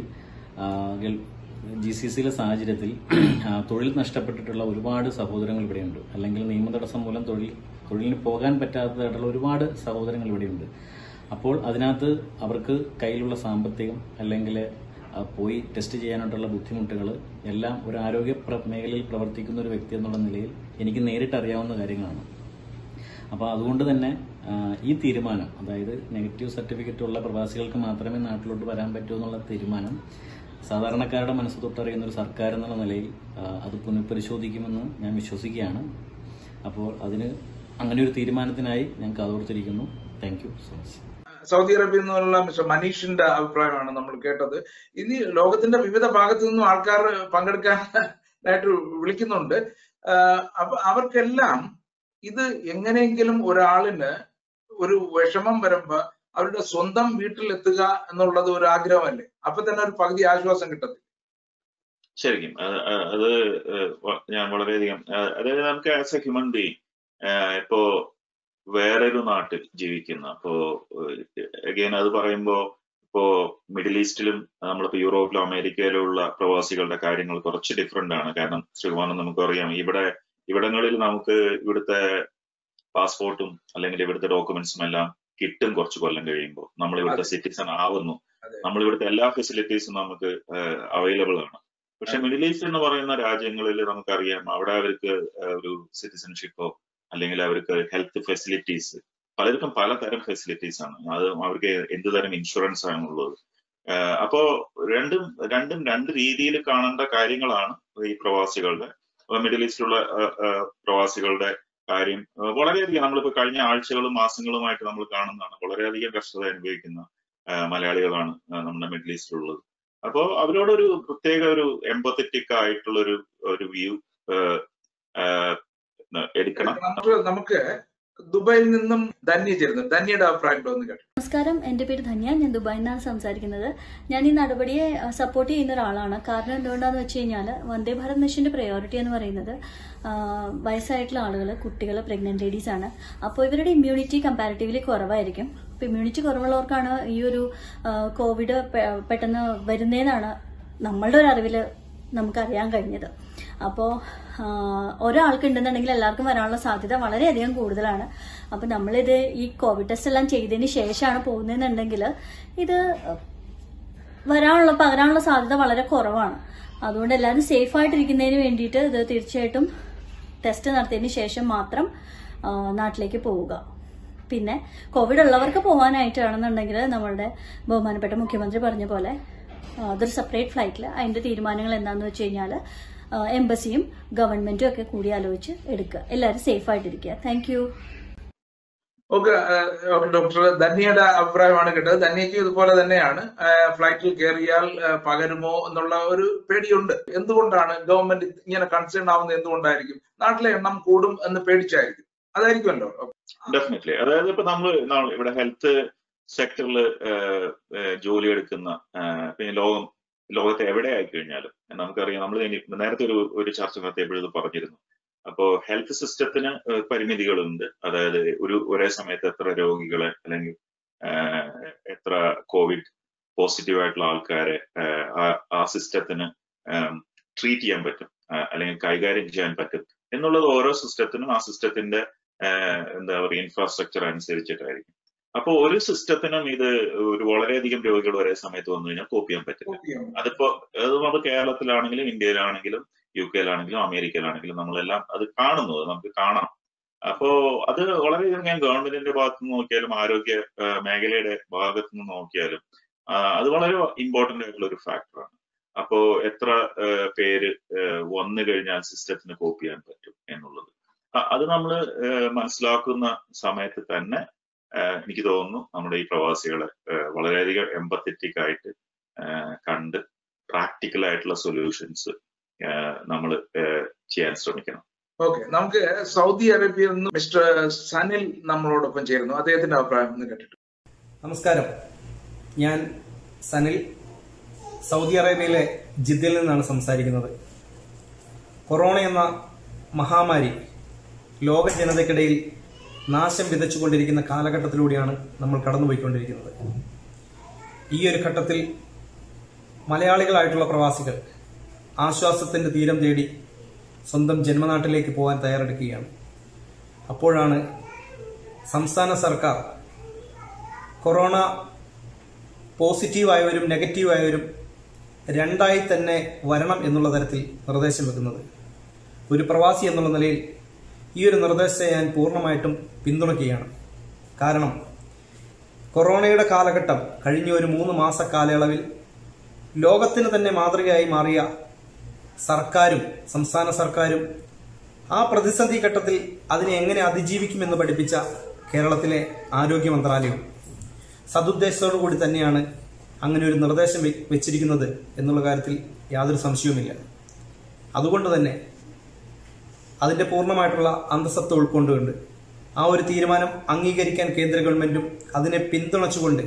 ജി സി സിയിലെ സാഹചര്യത്തിൽ ആ, തൊഴിൽ നഷ്ടപ്പെട്ടിട്ടുള്ള ഒരുപാട് സഹോദരങ്ങൾ ഇവിടെയുണ്ട് അല്ലെങ്കിൽ നിയമതടസ്സം മൂലം തൊഴിൽ തൊഴിലിന് പോകാൻ പറ്റാത്തതായിട്ടുള്ള ഒരുപാട് സഹോദരങ്ങൾ ഇവിടെയുണ്ട് അപ്പോൾ അതിനകത്ത് അവർക്ക് കയ്യിലുള്ള സാമ്പത്തികം അല്ലെങ്കിൽ ആ, പോയി ടെസ്റ്റ് ചെയ്യാനായിട്ടുള്ള ബുദ്ധിമുട്ടുകൾ എല്ലാം ഒരു ആരോഗ്യ പ്ര- മേഖലയിൽ പ്രവർത്തിക്കുന്ന ഒരു വ്യക്തി എന്നുള്ള നിലയിൽ എനിക്ക് നേരിട്ട് അറിയാവുന്ന കാര്യങ്ങളാണ് അപ്പോൾ അതുകൊണ്ട് തന്നെ ആ, ഈ തീരുമാനം അതായത് നെഗറ്റീവ് സർട്ടിഫിക്കറ്റ് ഉള്ള പ്രവാസികൾക്ക് മാത്രമേ നാട്ടിലോട്ട് വരാൻ പറ്റൂ എന്നുള്ള തീരുമാനം സാധാരണക്കാരുടെ മനസ്സ് തൊട്ടറിയുന്ന ഒരു സർക്കാർ എന്നുള്ള നിലയിൽ ആ, അത് പുനഃപരിശോധിക്കുമെന്ന് ഞാൻ വിശ്വസിക്കുകയാണ് അപ്പോൾ അതിന് അങ്ങനെ ഒരു തീരുമാനത്തിനായി ഞാൻ കാതോർത്തിരിക്കുന്നു thank you so much Saudi അറേബ്യയിൽ നിന്നുള്ള മിസ്റ്റർ മനീഷിന്റെ അഭിപ്രായമാണ് നമ്മൾ കേട്ടത് ഇനി ലോകത്തിന്റെ വിവിധ ഭാഗത്തു നിന്നും ആൾക്കാർ പങ്കെടുക്കാനായിട്ട് വിളിക്കുന്നുണ്ട് ആഹ് അപ്പൊ അവർക്കെല്ലാം ഇത് എങ്ങനെയെങ്കിലും ഒരാളിന് ഒരു വിഷമം വരുമ്പോ അവരുടെ സ്വന്തം വീട്ടിൽ എത്തുക എന്നുള്ളത് ഒരു ആഗ്രഹമല്ലേ അപ്പൊ തന്നെ ഒരു പകുതി ആശ്വാസം കിട്ടത്തില്ല ശരിക്കും അത് അത് അത് ഏഹ് വ- ഞാൻ വളരെയധികം ഏഹ് അതായത് നമുക്ക് ആസ് എ ഹ്യൂമൻ ബീങ് ഇപ്പോ വേറൊരു നാട്ടിൽ ജീവിക്കുന്ന അപ്പോ അഗൈൻ അത് പറയുമ്പോ ഇപ്പോ മിഡിൽ ഈസ്റ്റിലും നമ്മളിപ്പോ യൂറോപ്പിലും അമേരിക്കയിലും ഉള്ള പ്രവാസികളുടെ കാര്യങ്ങൾ കുറച്ച് ഡിഫറെന്റ് ആണ് കാരണം ശ്രീകുമാരൻ നമുക്കറിയാം ഇവിടെ ഇവിടങ്ങളിൽ നമുക്ക് ഇവിടുത്തെ പാസ്പോർട്ടും അല്ലെങ്കിൽ ഇവിടുത്തെ ഡോക്യുമെന്റ്സും എല്ലാം കിട്ടും കുറച്ച് കൊല്ലം കഴിയുമ്പോൾ നമ്മൾ ഇവിടുത്തെ അതെ. സിറ്റിസൺ ആവുന്നു അതെ. നമ്മൾ ഇവിടുത്തെ എല്ലാ ഫെസിലിറ്റീസും നമുക്ക് അവൈലബിൾ ആണ് പക്ഷെ മിഡിൽ ഈസ്റ്റ് എന്ന് പറയുന്ന രാജ്യങ്ങളിൽ നമുക്കറിയാം അവിടെ അവർക്ക് ഏഹ് ഒരു സിറ്റിസൺഷിപ്പോ അല്ലെങ്കിൽ അവർക്ക് ഹെൽത്ത് ഫെസിലിറ്റീസ് പലർക്കും പലതരം ഫെസിലിറ്റീസ് ആണ് അത് അവർക്ക് എന്ത് തരം ഇൻഷുറൻസ് ആണുള്ളത് ഏഹ് അപ്പോ രണ്ടും രണ്ടും രണ്ട് രീതിയിൽ കാണേണ്ട കാര്യങ്ങളാണ് ഈ പ്രവാസികളുടെ അപ്പൊ മിഡിൽ ഈസ്റ്റിലുള്ള ഏഹ് ഏഹ് പ്രവാസികളുടെ കാര്യം ഏഹ് വളരെയധികം നമ്മളിപ്പോ കഴിഞ്ഞ ആഴ്ചകളും മാസങ്ങളുമായിട്ട് നമ്മൾ കാണുന്നതാണ് വളരെയധികം കഷ്ടത അനുഭവിക്കുന്ന ഏഹ് മലയാളികളാണ് ഏഹ് നമ്മുടെ മിഡിൽ ഈസ്റ്റിലുള്ളത് അപ്പോ അവരോടൊരു പ്രത്യേക ഒരു എംപത്തറ്റിക് ആയിട്ടുള്ള ഒരു ഒരു വ്യൂ എടുക്കണം നമുക്ക് നമുക്ക് ദുബായിൽ നിന്നും ധന്യ ചേരുന്നു ധന്യയുടെ അഭിപ്രായം ഉണ്ടോ എന്ന് കേട്ടോ നമസ്കാരം എൻ്റെ പേര് ധന്യ ഞാൻ ദുബായിൽ നിന്നാണ് സംസാരിക്കുന്നത് ഞാൻ ഈ നടപടിയെ സപ്പോർട്ട് ചെയ്യുന്ന ഒരാളാണ് കാരണം എന്തുകൊണ്ടാന്ന് വെച്ച് കഴിഞ്ഞാൽ വന്ദേ ഭാരത് മിഷന്റെ പ്രയോറിറ്റി എന്ന് പറയുന്നത് ആ, വയസ്സായിട്ടുള്ള ആളുകൾ കുട്ടികൾ പ്രഗ്നന്റ് ലേഡീസ് ആണ് അപ്പോൾ ഇവരുടെ ഇമ്മ്യൂണിറ്റി കമ്പാരിറ്റീവ്ലി കുറവായിരിക്കും അപ്പോൾ ഇമ്മ്യൂണിറ്റി കുറവുള്ളവർക്കാണ് ഈ ഒരു ആ, കോവിഡ് പെ- പെട്ടെന്ന് വരുന്നതെന്നാണ് നമ്മളുടെ ഒരു അറിവിൽ നമുക്കറിയാൻ കഴിഞ്ഞത് അപ്പോൾ ഒരാൾക്ക് ഉണ്ടെന്നുണ്ടെങ്കിൽ എല്ലാവർക്കും വരാനുള്ള സാധ്യത വളരെയധികം കൂടുതലാണ് അപ്പോൾ നമ്മളിത് ഈ കോവിഡ് ടെസ്റ്റ് എല്ലാം ചെയ്തതിന് ശേഷമാണ് പോകുന്നതെന്നുണ്ടെങ്കിൽ ഇത് വരാനുള്ള പകരാനുള്ള സാധ്യത വളരെ കുറവാണ് അതുകൊണ്ട് എല്ലാവരും സേഫ് ആയിട്ടിരിക്കുന്നതിന് വേണ്ടിയിട്ട് ഇത് തീർച്ചയായിട്ടും ടെസ്റ്റ് നടത്തിയതിന് ശേഷം മാത്രം ആ, നാട്ടിലേക്ക് പോവുക പിന്നെ കോവിഡ് ഉള്ളവർക്ക് പോകാനായിട്ടാണെന്നുണ്ടെങ്കിൽ നമ്മളുടെ ബഹുമാനപ്പെട്ട മുഖ്യമന്ത്രി പറഞ്ഞ പോലെ ആ, അതൊരു സെപ്പറേറ്റ് ഫ്ലൈറ്റിൽ അതിന്റെ തീരുമാനങ്ങൾ എന്താണെന്ന് വെച്ച് കഴിഞ്ഞാൽ എംബസിയും ഗവൺമെന്റും ഒക്കെ കൂടി ആലോചിച്ച് എടുക്കുക എല്ലാവരും സേഫ് ആയിട്ടിരിക്കുക thank you okay okay doctor ധന്യയുടെ അഭിപ്രായമാണ് കേട്ടത് ധന്യയ്ക്ക് ഇതുപോലെ തന്നെയാണ് ആ, ഫ്ലൈറ്റിൽ കയറിയാൽ ആ, പകരുമോ എന്നുള്ള ഒരു പേടിയുണ്ട് എന്തുകൊണ്ടാണ് ഗവൺമെന്റ് ഇങ്ങനെ കൺസേൺ ആവുന്നത് എന്തുകൊണ്ടായിരിക്കും നാട്ടിലെ എണ്ണം കൂടും എന്ന് പേടിച്ചായിരിക്കും അതായിരിക്കുമല്ലോ ഡെഫിനറ്റ്ലി അതായത് ഇപ്പൊ നമ്മൾ ഇവിടെ ഹെൽത്ത് സെക്ടറിൽ ജോലി എടുക്കുന്ന ആ, പിന്നെ ലോകം ലോകത്തെ എവിടെ ആയി കഴിഞ്ഞാലും നമുക്കറിയാം നമ്മൾ നേരത്തെ ഒരു ഒരു ചർച്ച നടത്തിയപ്പോഴും ഇത് പറഞ്ഞിരുന്നു അപ്പോ ഹെൽത്ത് സിസ്റ്റത്തിന് പരിമിതികളുണ്ട് അതായത് ഒരു ഒരേ സമയത്ത് എത്ര രോഗികളെ അല്ലെങ്കിൽ ആ, എത്ര കോവിഡ് പോസിറ്റീവ് ആയിട്ടുള്ള ആൾക്കാരെ ആ, ആ- ആ സിസ്റ്റത്തിന് ട്രീറ്റ് ചെയ്യാൻ പറ്റും ആ, അല്ലെങ്കിൽ കൈകാര്യം ചെയ്യാൻ പറ്റും എന്നുള്ളത് ഓരോ സിസ്റ്റത്തിനും ആ സിസ്റ്റത്തിന്റെ എന്താ പറയുക ഇൻഫ്രാസ്ട്രക്ചർ അനുസരിച്ചിട്ടായിരിക്കും അപ്പൊ ഒരു സിസ്റ്റത്തിനും ഇത് ഒരു വളരെയധികം രോഗികൾ ഒരേ സമയത്ത് വന്നു കഴിഞ്ഞാൽ കോപ്പ് ചെയ്യാൻ പറ്റില്ല അതിപ്പോ അത് നമ്മൾ കേരളത്തിലാണെങ്കിലും ഇന്ത്യയിലാണെങ്കിലും യു കെയിലാണെങ്കിലും അമേരിക്കയിലാണെങ്കിലും നമ്മളെല്ലാം അത് കാണുന്നത് നമുക്ക് കാണാം അപ്പോ അത് വളരെയധികം ഞാൻ ഗവൺമെന്റിന്റെ ഭാഗത്ത് നിന്ന് നോക്കിയാലും ആരോഗ്യ ആ, മേഖലയുടെ ഭാഗത്ത് നിന്ന് നോക്കിയാലും ആ, അത് വളരെ ഇമ്പോർട്ടന്റ് ആയിട്ടുള്ള ഒരു ഫാക്ടറാണ് അപ്പോ എത്ര ആ, പേര് ആ, വന്നു കഴിഞ്ഞാൽ സിസ്റ്റത്തിന് കോപ്പ് ചെയ്യാൻ പറ്റും എന്നുള്ളത് അ- അത് നമ്മൾ മനസ്സിലാക്കുന്ന സമയത്ത് തന്നെ ആ, എനിക്ക് തോന്നുന്നു നമ്മുടെ ഈ പ്രവാസികളെ ആ, വളരെയധികം എമ്പത്തറ്റിക് ആയിട്ട് ആ, കണ്ട് പ്രാക്ടിക്കൽ ആയിട്ടുള്ള സൊല്യൂഷൻസ് നമ്മൾ ചെയ്യാൻ ശ്രമിക്കണം ഓക്കെ നമുക്ക് സൗദി അറേബ്യയിൽ നിന്ന് മിസ്റ്റർ സനിൽ നമ്മളോടൊപ്പം ചേരുന്നു അദ്ദേഹത്തിന്റെ അഭിപ്രായം ഒന്ന് കേട്ടിട്ട് നമസ്കാരം ഞാൻ സനിൽ സൗദി അറേബ്യയിലെ ജിദ്ദയിൽ നിന്നാണ് സംസാരിക്കുന്നത് കൊറോണ എന്ന മഹാമാരി ലോക ജനതയ്ക്കിടയിൽ നാശം വിതച്ചുകൊണ്ടിരിക്കുന്ന കാലഘട്ടത്തിലൂടെയാണ് നമ്മൾ കടന്നുപോയിക്കൊണ്ടിരിക്കുന്നത് ഈ ഒരു ഘട്ടത്തിൽ മലയാളികളായിട്ടുള്ള പ്രവാസികൾ ആശ്വാസത്തിന്റെ തീരം തേടി സ്വന്തം ജന്മനാട്ടിലേക്ക് പോകാൻ തയ്യാറെടുക്കുകയാണ് അപ്പോഴാണ് സംസ്ഥാന സർക്കാർ കൊറോണ പോസിറ്റീവായവരും നെഗറ്റീവായവരും രണ്ടായി തന്നെ വരണം എന്നുള്ള തരത്തിൽ നിർദ്ദേശം വെക്കുന്നത് ഒരു പ്രവാസി എന്നുള്ള നിലയിൽ ഈ ഒരു നിർദ്ദേശത്തെ ഞാൻ പൂർണ്ണമായിട്ടും പിന്തുണയ്ക്കുകയാണ് കാരണം കൊറോണയുടെ കാലഘട്ടം കഴിഞ്ഞ ഒരു മൂന്ന് മാസ കാലയളവിൽ ലോകത്തിന് തന്നെ മാതൃകയായി മാറിയ സർക്കാരും സംസ്ഥാന സർക്കാരും ആ പ്രതിസന്ധി ഘട്ടത്തിൽ അതിനെ എങ്ങനെ അതിജീവിക്കുമെന്ന് പഠിപ്പിച്ച കേരളത്തിലെ ആരോഗ്യ മന്ത്രാലയം സതുദ്ദേശത്തോടു കൂടി തന്നെയാണ് അങ്ങനെ ഒരു നിർദ്ദേശം വെ- വെച്ചിരിക്കുന്നത് എന്നുള്ള കാര്യത്തിൽ യാതൊരു സംശയവുമില്ല അതുകൊണ്ട് തന്നെ അതിന്റെ പൂർണ്ണമായിട്ടുള്ള അന്തസത്ത ഉൾക്കൊണ്ടുകൊണ്ട് ആ ഒരു തീരുമാനം അംഗീകരിക്കാൻ കേന്ദ്ര ഗവൺമെന്റും അതിനെ പിന്തുണച്ചുകൊണ്ട്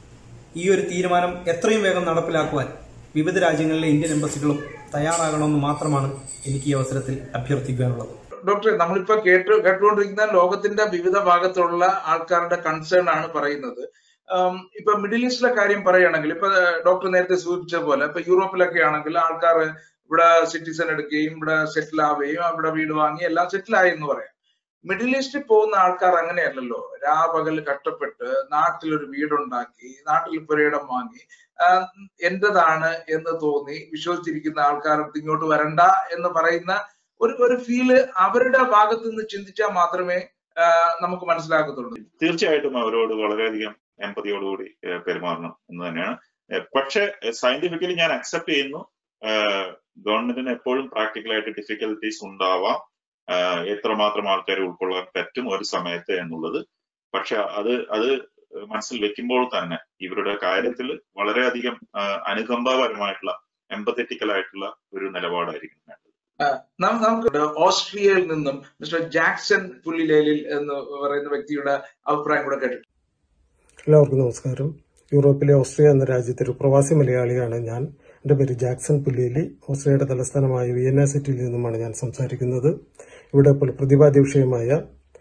ഈ ഒരു തീരുമാനം എത്രയും വേഗം നടപ്പിലാക്കുവാൻ വിവിധ രാജ്യങ്ങളിലെ ഇന്ത്യൻ എംബസികളും തയ്യാറാകണമെന്ന് മാത്രമാണ് എനിക്ക് ഈ അവസരത്തിൽ അഭ്യർത്ഥിക്കാനുള്ളത് ഡോക്ടറെ നമ്മളിപ്പോ കേട്ട് കേട്ടുകൊണ്ടിരിക്കുന്ന ലോകത്തിന്റെ വിവിധ ഭാഗത്തുള്ള ആൾക്കാരുടെ കൺസേൺ ആണ് പറയുന്നത് ആം, ഇപ്പൊ മിഡിൽ ഈസ്റ്റിലെ കാര്യം പറയുകയാണെങ്കിൽ ഇപ്പൊ ഡോക്ടർ നേരത്തെ സൂചിപ്പിച്ച പോലെ ഇപ്പൊ യൂറോപ്പിലൊക്കെ ആണെങ്കിൽ ആൾക്കാർ ഇവിടെ സിറ്റിസൺ എടുക്കുകയും ഇവിടെ സെറ്റിൽ ആവുകയും അവിടെ വീട് വാങ്ങി എല്ലാം സെറ്റിൽ ആയി എന്ന് പറയാം മിഡിൽ ഈസ്റ്റിൽ പോകുന്ന ആൾക്കാർ അങ്ങനെയല്ലല്ലോ രാപകൽ കഷ്ടപ്പെട്ട് നാട്ടിൽ ഒരു വീടുണ്ടാക്കി നാട്ടിൽ പുരയിടം വാങ്ങി ആഹ് എന്റേതാണ് എന്ന് തോന്നി വിശ്വസിച്ചിരിക്കുന്ന ആൾക്കാർക്ക് ഇങ്ങോട്ട് വരണ്ട എന്ന് പറയുന്ന ഒരു ഒരു ഫീല് അവരുടെ ഭാഗത്ത് നിന്ന് ചിന്തിച്ചാൽ മാത്രമേ ആഹ് നമുക്ക് മനസ്സിലാക്കത്തുള്ളൂ തീർച്ചയായിട്ടും അവരോട് വളരെയധികം എമ്പതിയോടുകൂടി ഏഹ് പെരുമാറണം എന്ന് തന്നെയാണ് ഏഹ് പക്ഷെ സയന്റിഫിക്കലി ഞാൻ അക്സെപ്റ്റ് ചെയ്യുന്നു ഗവൺമെന്റിന് എപ്പോഴും പ്രാക്ടിക്കലായിട്ട് ഡിഫിക്കൽട്ടീസ് ഉണ്ടാവാം ആഹ് എത്രമാത്രം ആൾക്കാരെ ഉൾക്കൊള്ളാൻ പറ്റും ഒരു സമയത്ത് എന്നുള്ളത് പക്ഷെ അത് അത് മനസ്സിൽ വെക്കുമ്പോൾ തന്നെ ഇവരുടെ കാര്യത്തിൽ വളരെയധികം ആഹ് അനുകമ്പാപരമായിട്ടുള്ള എമ്പത്തറ്റിക്കൽ ആയിട്ടുള്ള ഒരു നിലപാടായിരിക്കും വേണ്ടത് ആഹ് നം- നമുക്ക് ഓസ്ട്രിയയിൽ നിന്നും മിസ്റ്റർ ജാക്സൺ പുള്ളിലേലിൽ എന്ന് പറയുന്ന വ്യക്തിയുടെ അഭിപ്രായം കൂടെ കേട്ടിട്ടുണ്ട് എല്ലാവർക്കും നമസ്കാരം യൂറോപ്പിലെ ഓസ്ട്രിയ എന്ന രാജ്യത്തെ ഒരു പ്രവാസി മലയാളിയാണ് ഞാൻ എൻ്റെ പേര് ജാക്സൺ പുല്ലേലി ഓസ്ട്രിയയുടെ തലസ്ഥാനമായ വിയന്ന സിറ്റിയിൽ നിന്നുമാണ് ഞാൻ സംസാരിക്കുന്നത് ഇവിടെ ഇപ്പോൾ പ്രതിപാദ്യ വിഷയമായ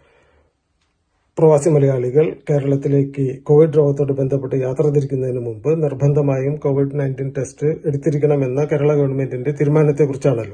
പ്രവാസി മലയാളികൾ കേരളത്തിലേക്ക് കോവിഡ് രോഗത്തോട് ബന്ധപ്പെട്ട് യാത്ര തിരിക്കുന്നതിന് മുമ്പ് നിർബന്ധമായും കോവിഡ് നയൻറ്റീൻ ടെസ്റ്റ് എടുത്തിരിക്കണമെന്ന കേരള ഗവൺമെന്റിന്റെ തീരുമാനത്തെക്കുറിച്ചാണല്ലോ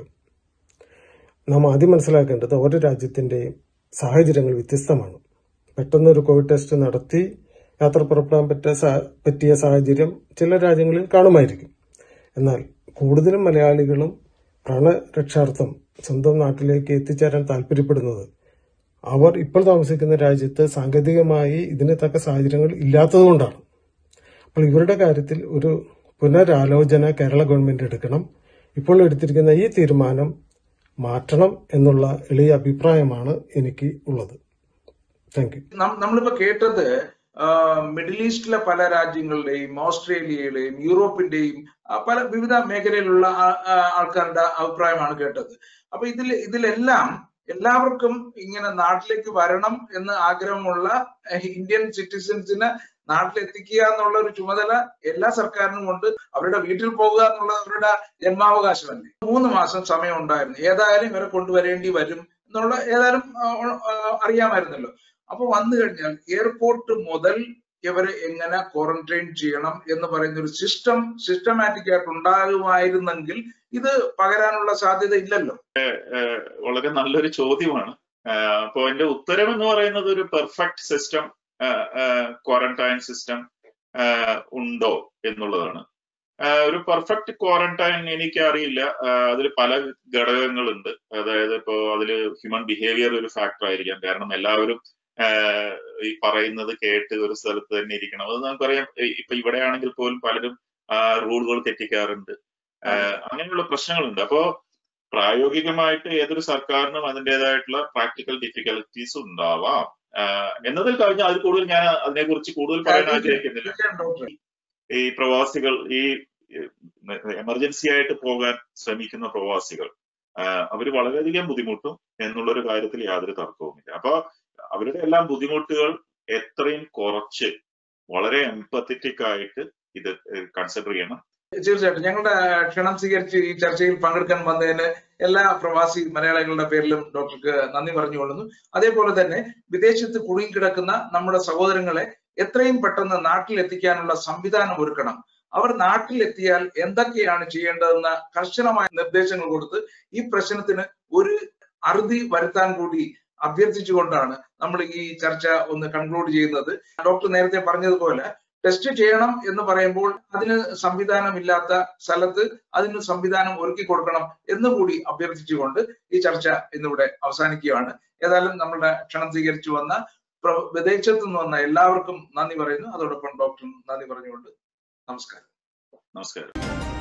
നാം ആദ്യം മനസ്സിലാക്കേണ്ടത് ഓരോ രാജ്യത്തിന്റെയും സാഹചര്യങ്ങൾ വ്യത്യസ്തമാണ് പെട്ടെന്ന് ഒരു കോവിഡ് ടെസ്റ്റ് നടത്തി യാത്ര പുറപ്പെടാൻ പറ്റ പറ്റിയ സാഹചര്യം ചില രാജ്യങ്ങളിൽ കാണുമായിരിക്കും എന്നാൽ കൂടുതലും മലയാളികളും പ്രാണരക്ഷാർത്ഥം സ്വന്തം നാട്ടിലേക്ക് എത്തിച്ചേരാൻ താല്പര്യപ്പെടുന്നത് അവർ ഇപ്പോൾ താമസിക്കുന്ന രാജ്യത്ത് സാങ്കേതികമായി ഇതിന് തക്ക സാഹചര്യങ്ങൾ ഇല്ലാത്തതുകൊണ്ടാണ് അപ്പോൾ ഇവരുടെ കാര്യത്തിൽ ഒരു പുനരാലോചന കേരള ഗവൺമെന്റ് എടുക്കണം ഇപ്പോൾ എടുത്തിരിക്കുന്ന ഈ തീരുമാനം മാറ്റണം എന്നുള്ള എളിയ അഭിപ്രായമാണ് എനിക്ക് ഉള്ളത് താങ്ക് യു നം- നമ്മളിപ്പോ കേട്ടത് ആ, മിഡിൽ ഈസ്റ്റിലെ പല രാജ്യങ്ങളുടെയും ഓസ്ട്രേലിയയിലെയും യൂറോപ്പിന്റെയും ആ, പല വിവിധ മേഖലയിലുള്ള ആ- ആ ആൾക്കാരുടെ അഭിപ്രായമാണ് കേട്ടത് അപ്പൊ ഇതിൽ ഇതിലെല്ലാം എല്ലാവർക്കും ഇങ്ങനെ നാട്ടിലേക്ക് വരണം എന്ന് ആഗ്രഹമുള്ള ഏഹ്, ഇന്ത്യൻ സിറ്റിസൺസിനെ നാട്ടിലെത്തിക്കുക എന്നുള്ള ഒരു ചുമതല എല്ലാ സർക്കാരിനും ഉണ്ട് അവരുടെ വീട്ടിൽ പോകുക എന്നുള്ളത് അവരുടെ ജന്മാവകാശമല്ലേ മൂന്ന് മാസം സമയം ഉണ്ടായിരുന്നു ഏതായാലും ഇവരെ കൊണ്ടുവരേണ്ടി വരും എന്നുള്ള ഏതായാലും ആ, ആ, അറിയാമായിരുന്നല്ലോ അപ്പൊ വന്നു കഴിഞ്ഞാൽ എയർപോർട്ട് മുതൽ ഇവരെ എങ്ങനെ ക്വാറന്റൈൻ ചെയ്യണം എന്ന് പറയുന്ന ഒരു സിസ്റ്റം സിസ്റ്റമാറ്റിക് ആയിട്ട് ഉണ്ടാകുമായിരുന്നെങ്കിൽ ഇത് പകരാനുള്ള സാധ്യത ഇല്ലല്ലോ ഏഹ് വളരെ നല്ലൊരു ചോദ്യമാണ് ആഹ് അപ്പോ എന്റെ ഉത്തരം എന്ന് പറയുന്നത് ഒരു പെർഫെക്റ്റ് സിസ്റ്റം ക്വാറന്റൈൻ സിസ്റ്റം ഉണ്ടോ എന്നുള്ളതാണ് ആഹ് ഒരു പെർഫെക്റ്റ് ക്വാറന്റൈൻ എനിക്ക് അറിയില്ല അതിൽ പല ഘടകങ്ങളുണ്ട് അതായത് ഇപ്പോ അതിൽ ഹ്യൂമൻ ബിഹേവിയർ ഒരു ഫാക്ടർ ആയിരിക്കാം കാരണം എല്ലാവരും ആഹ് ഈ പറയുന്നത് കേട്ട് ഒരു സ്ഥലത്ത് തന്നെ ഇരിക്കണം അത് നമുക്കറിയാം ഈ- ഇപ്പൊ ഇവിടെയാണെങ്കിൽ പോലും പലരും റൂളുകൾ തെറ്റിക്കാറുണ്ട് ആഹ് അങ്ങനെയുള്ള പ്രശ്നങ്ങളുണ്ട് അപ്പോ പ്രായോഗികമായിട്ട് ഏതൊരു സർക്കാരിനും അതിൻ്റെതായിട്ടുള്ള പ്രാക്ടിക്കൽ ഡിഫിക്കൽറ്റീസ് ഉണ്ടാവാം ആഹ് എന്നതിൽ കഴിഞ്ഞ അതിൽ കൂടുതൽ ഞാൻ അതിനെക്കുറിച്ച് കൂടുതൽ പറയാൻ ആഗ്രഹിക്കുന്നില്ല ഈ പ്രവാസികൾ ഈ എമർജൻസി ആയിട്ട് പോകാൻ ശ്രമിക്കുന്ന പ്രവാസികൾ അവർ വളരെയധികം ബുദ്ധിമുട്ടും എന്നുള്ളൊരു കാര്യത്തിൽ യാതൊരു തർക്കവുമില്ല അപ്പൊ അവരുടെ എല്ലാം ബുദ്ധിമുട്ടുകൾ എത്രയും കുറച്ച് വളരെ എംപത്തറ്റിക് ആയിട്ട് ഇത് കൺസിഡർ ചെയ്യണം തീർച്ചയായിട്ടും ഞങ്ങളുടെ ക്ഷണം സ്വീകരിച്ച് ഈ ചർച്ചയിൽ പങ്കെടുക്കാൻ വന്നതിന് എല്ലാ പ്രവാസി മലയാളികളുടെ പേരിലും ഡോക്ടർക്ക് നന്ദി പറഞ്ഞുകൊള്ളുന്നു അതേപോലെ തന്നെ വിദേശത്ത് കുടുങ്ങിക്കിടക്കുന്ന നമ്മുടെ സഹോദരങ്ങളെ എത്രയും പെട്ടെന്ന് നാട്ടിൽ എത്തിക്കാനുള്ള സംവിധാനം ഒരുക്കണം അവർ നാട്ടിലെത്തിയാൽ എന്തൊക്കെയാണ് ചെയ്യേണ്ടതെന്ന കർശനമായ നിർദ്ദേശങ്ങൾ കൊടുത്ത് ഈ പ്രശ്നത്തിന് ഒരു അറുതി വരുത്താൻ കൂടി അഭ്യർത്ഥിച്ചുകൊണ്ടാണ് നമ്മൾ ഈ ചർച്ച ഒന്ന് കൺക്ലൂഡ് ചെയ്യുന്നത് ഡോക്ടർ നേരത്തെ പറഞ്ഞതുപോലെ ടെസ്റ്റ് ചെയ്യണം എന്ന് പറയുമ്പോൾ അതിന് സംവിധാനമില്ലാത്ത സ്ഥലത്ത് അതിന് സംവിധാനം ഒരുക്കി കൊടുക്കണം എന്നുകൂടി അഭ്യർത്ഥിച്ചുകൊണ്ട് ഈ ചർച്ച ഇന്നിവിടെ അവസാനിക്കുകയാണ് ഏതായാലും നമ്മളുടെ ക്ഷണം സ്വീകരിച്ചു വന്ന പ്ര- വിദേശത്ത് നിന്ന് വന്ന എല്ലാവർക്കും നന്ദി പറയുന്നു അതോടൊപ്പം ഡോക്ടറും നന്ദി പറഞ്ഞുകൊണ്ട് നമസ്കാരം നമസ്കാരം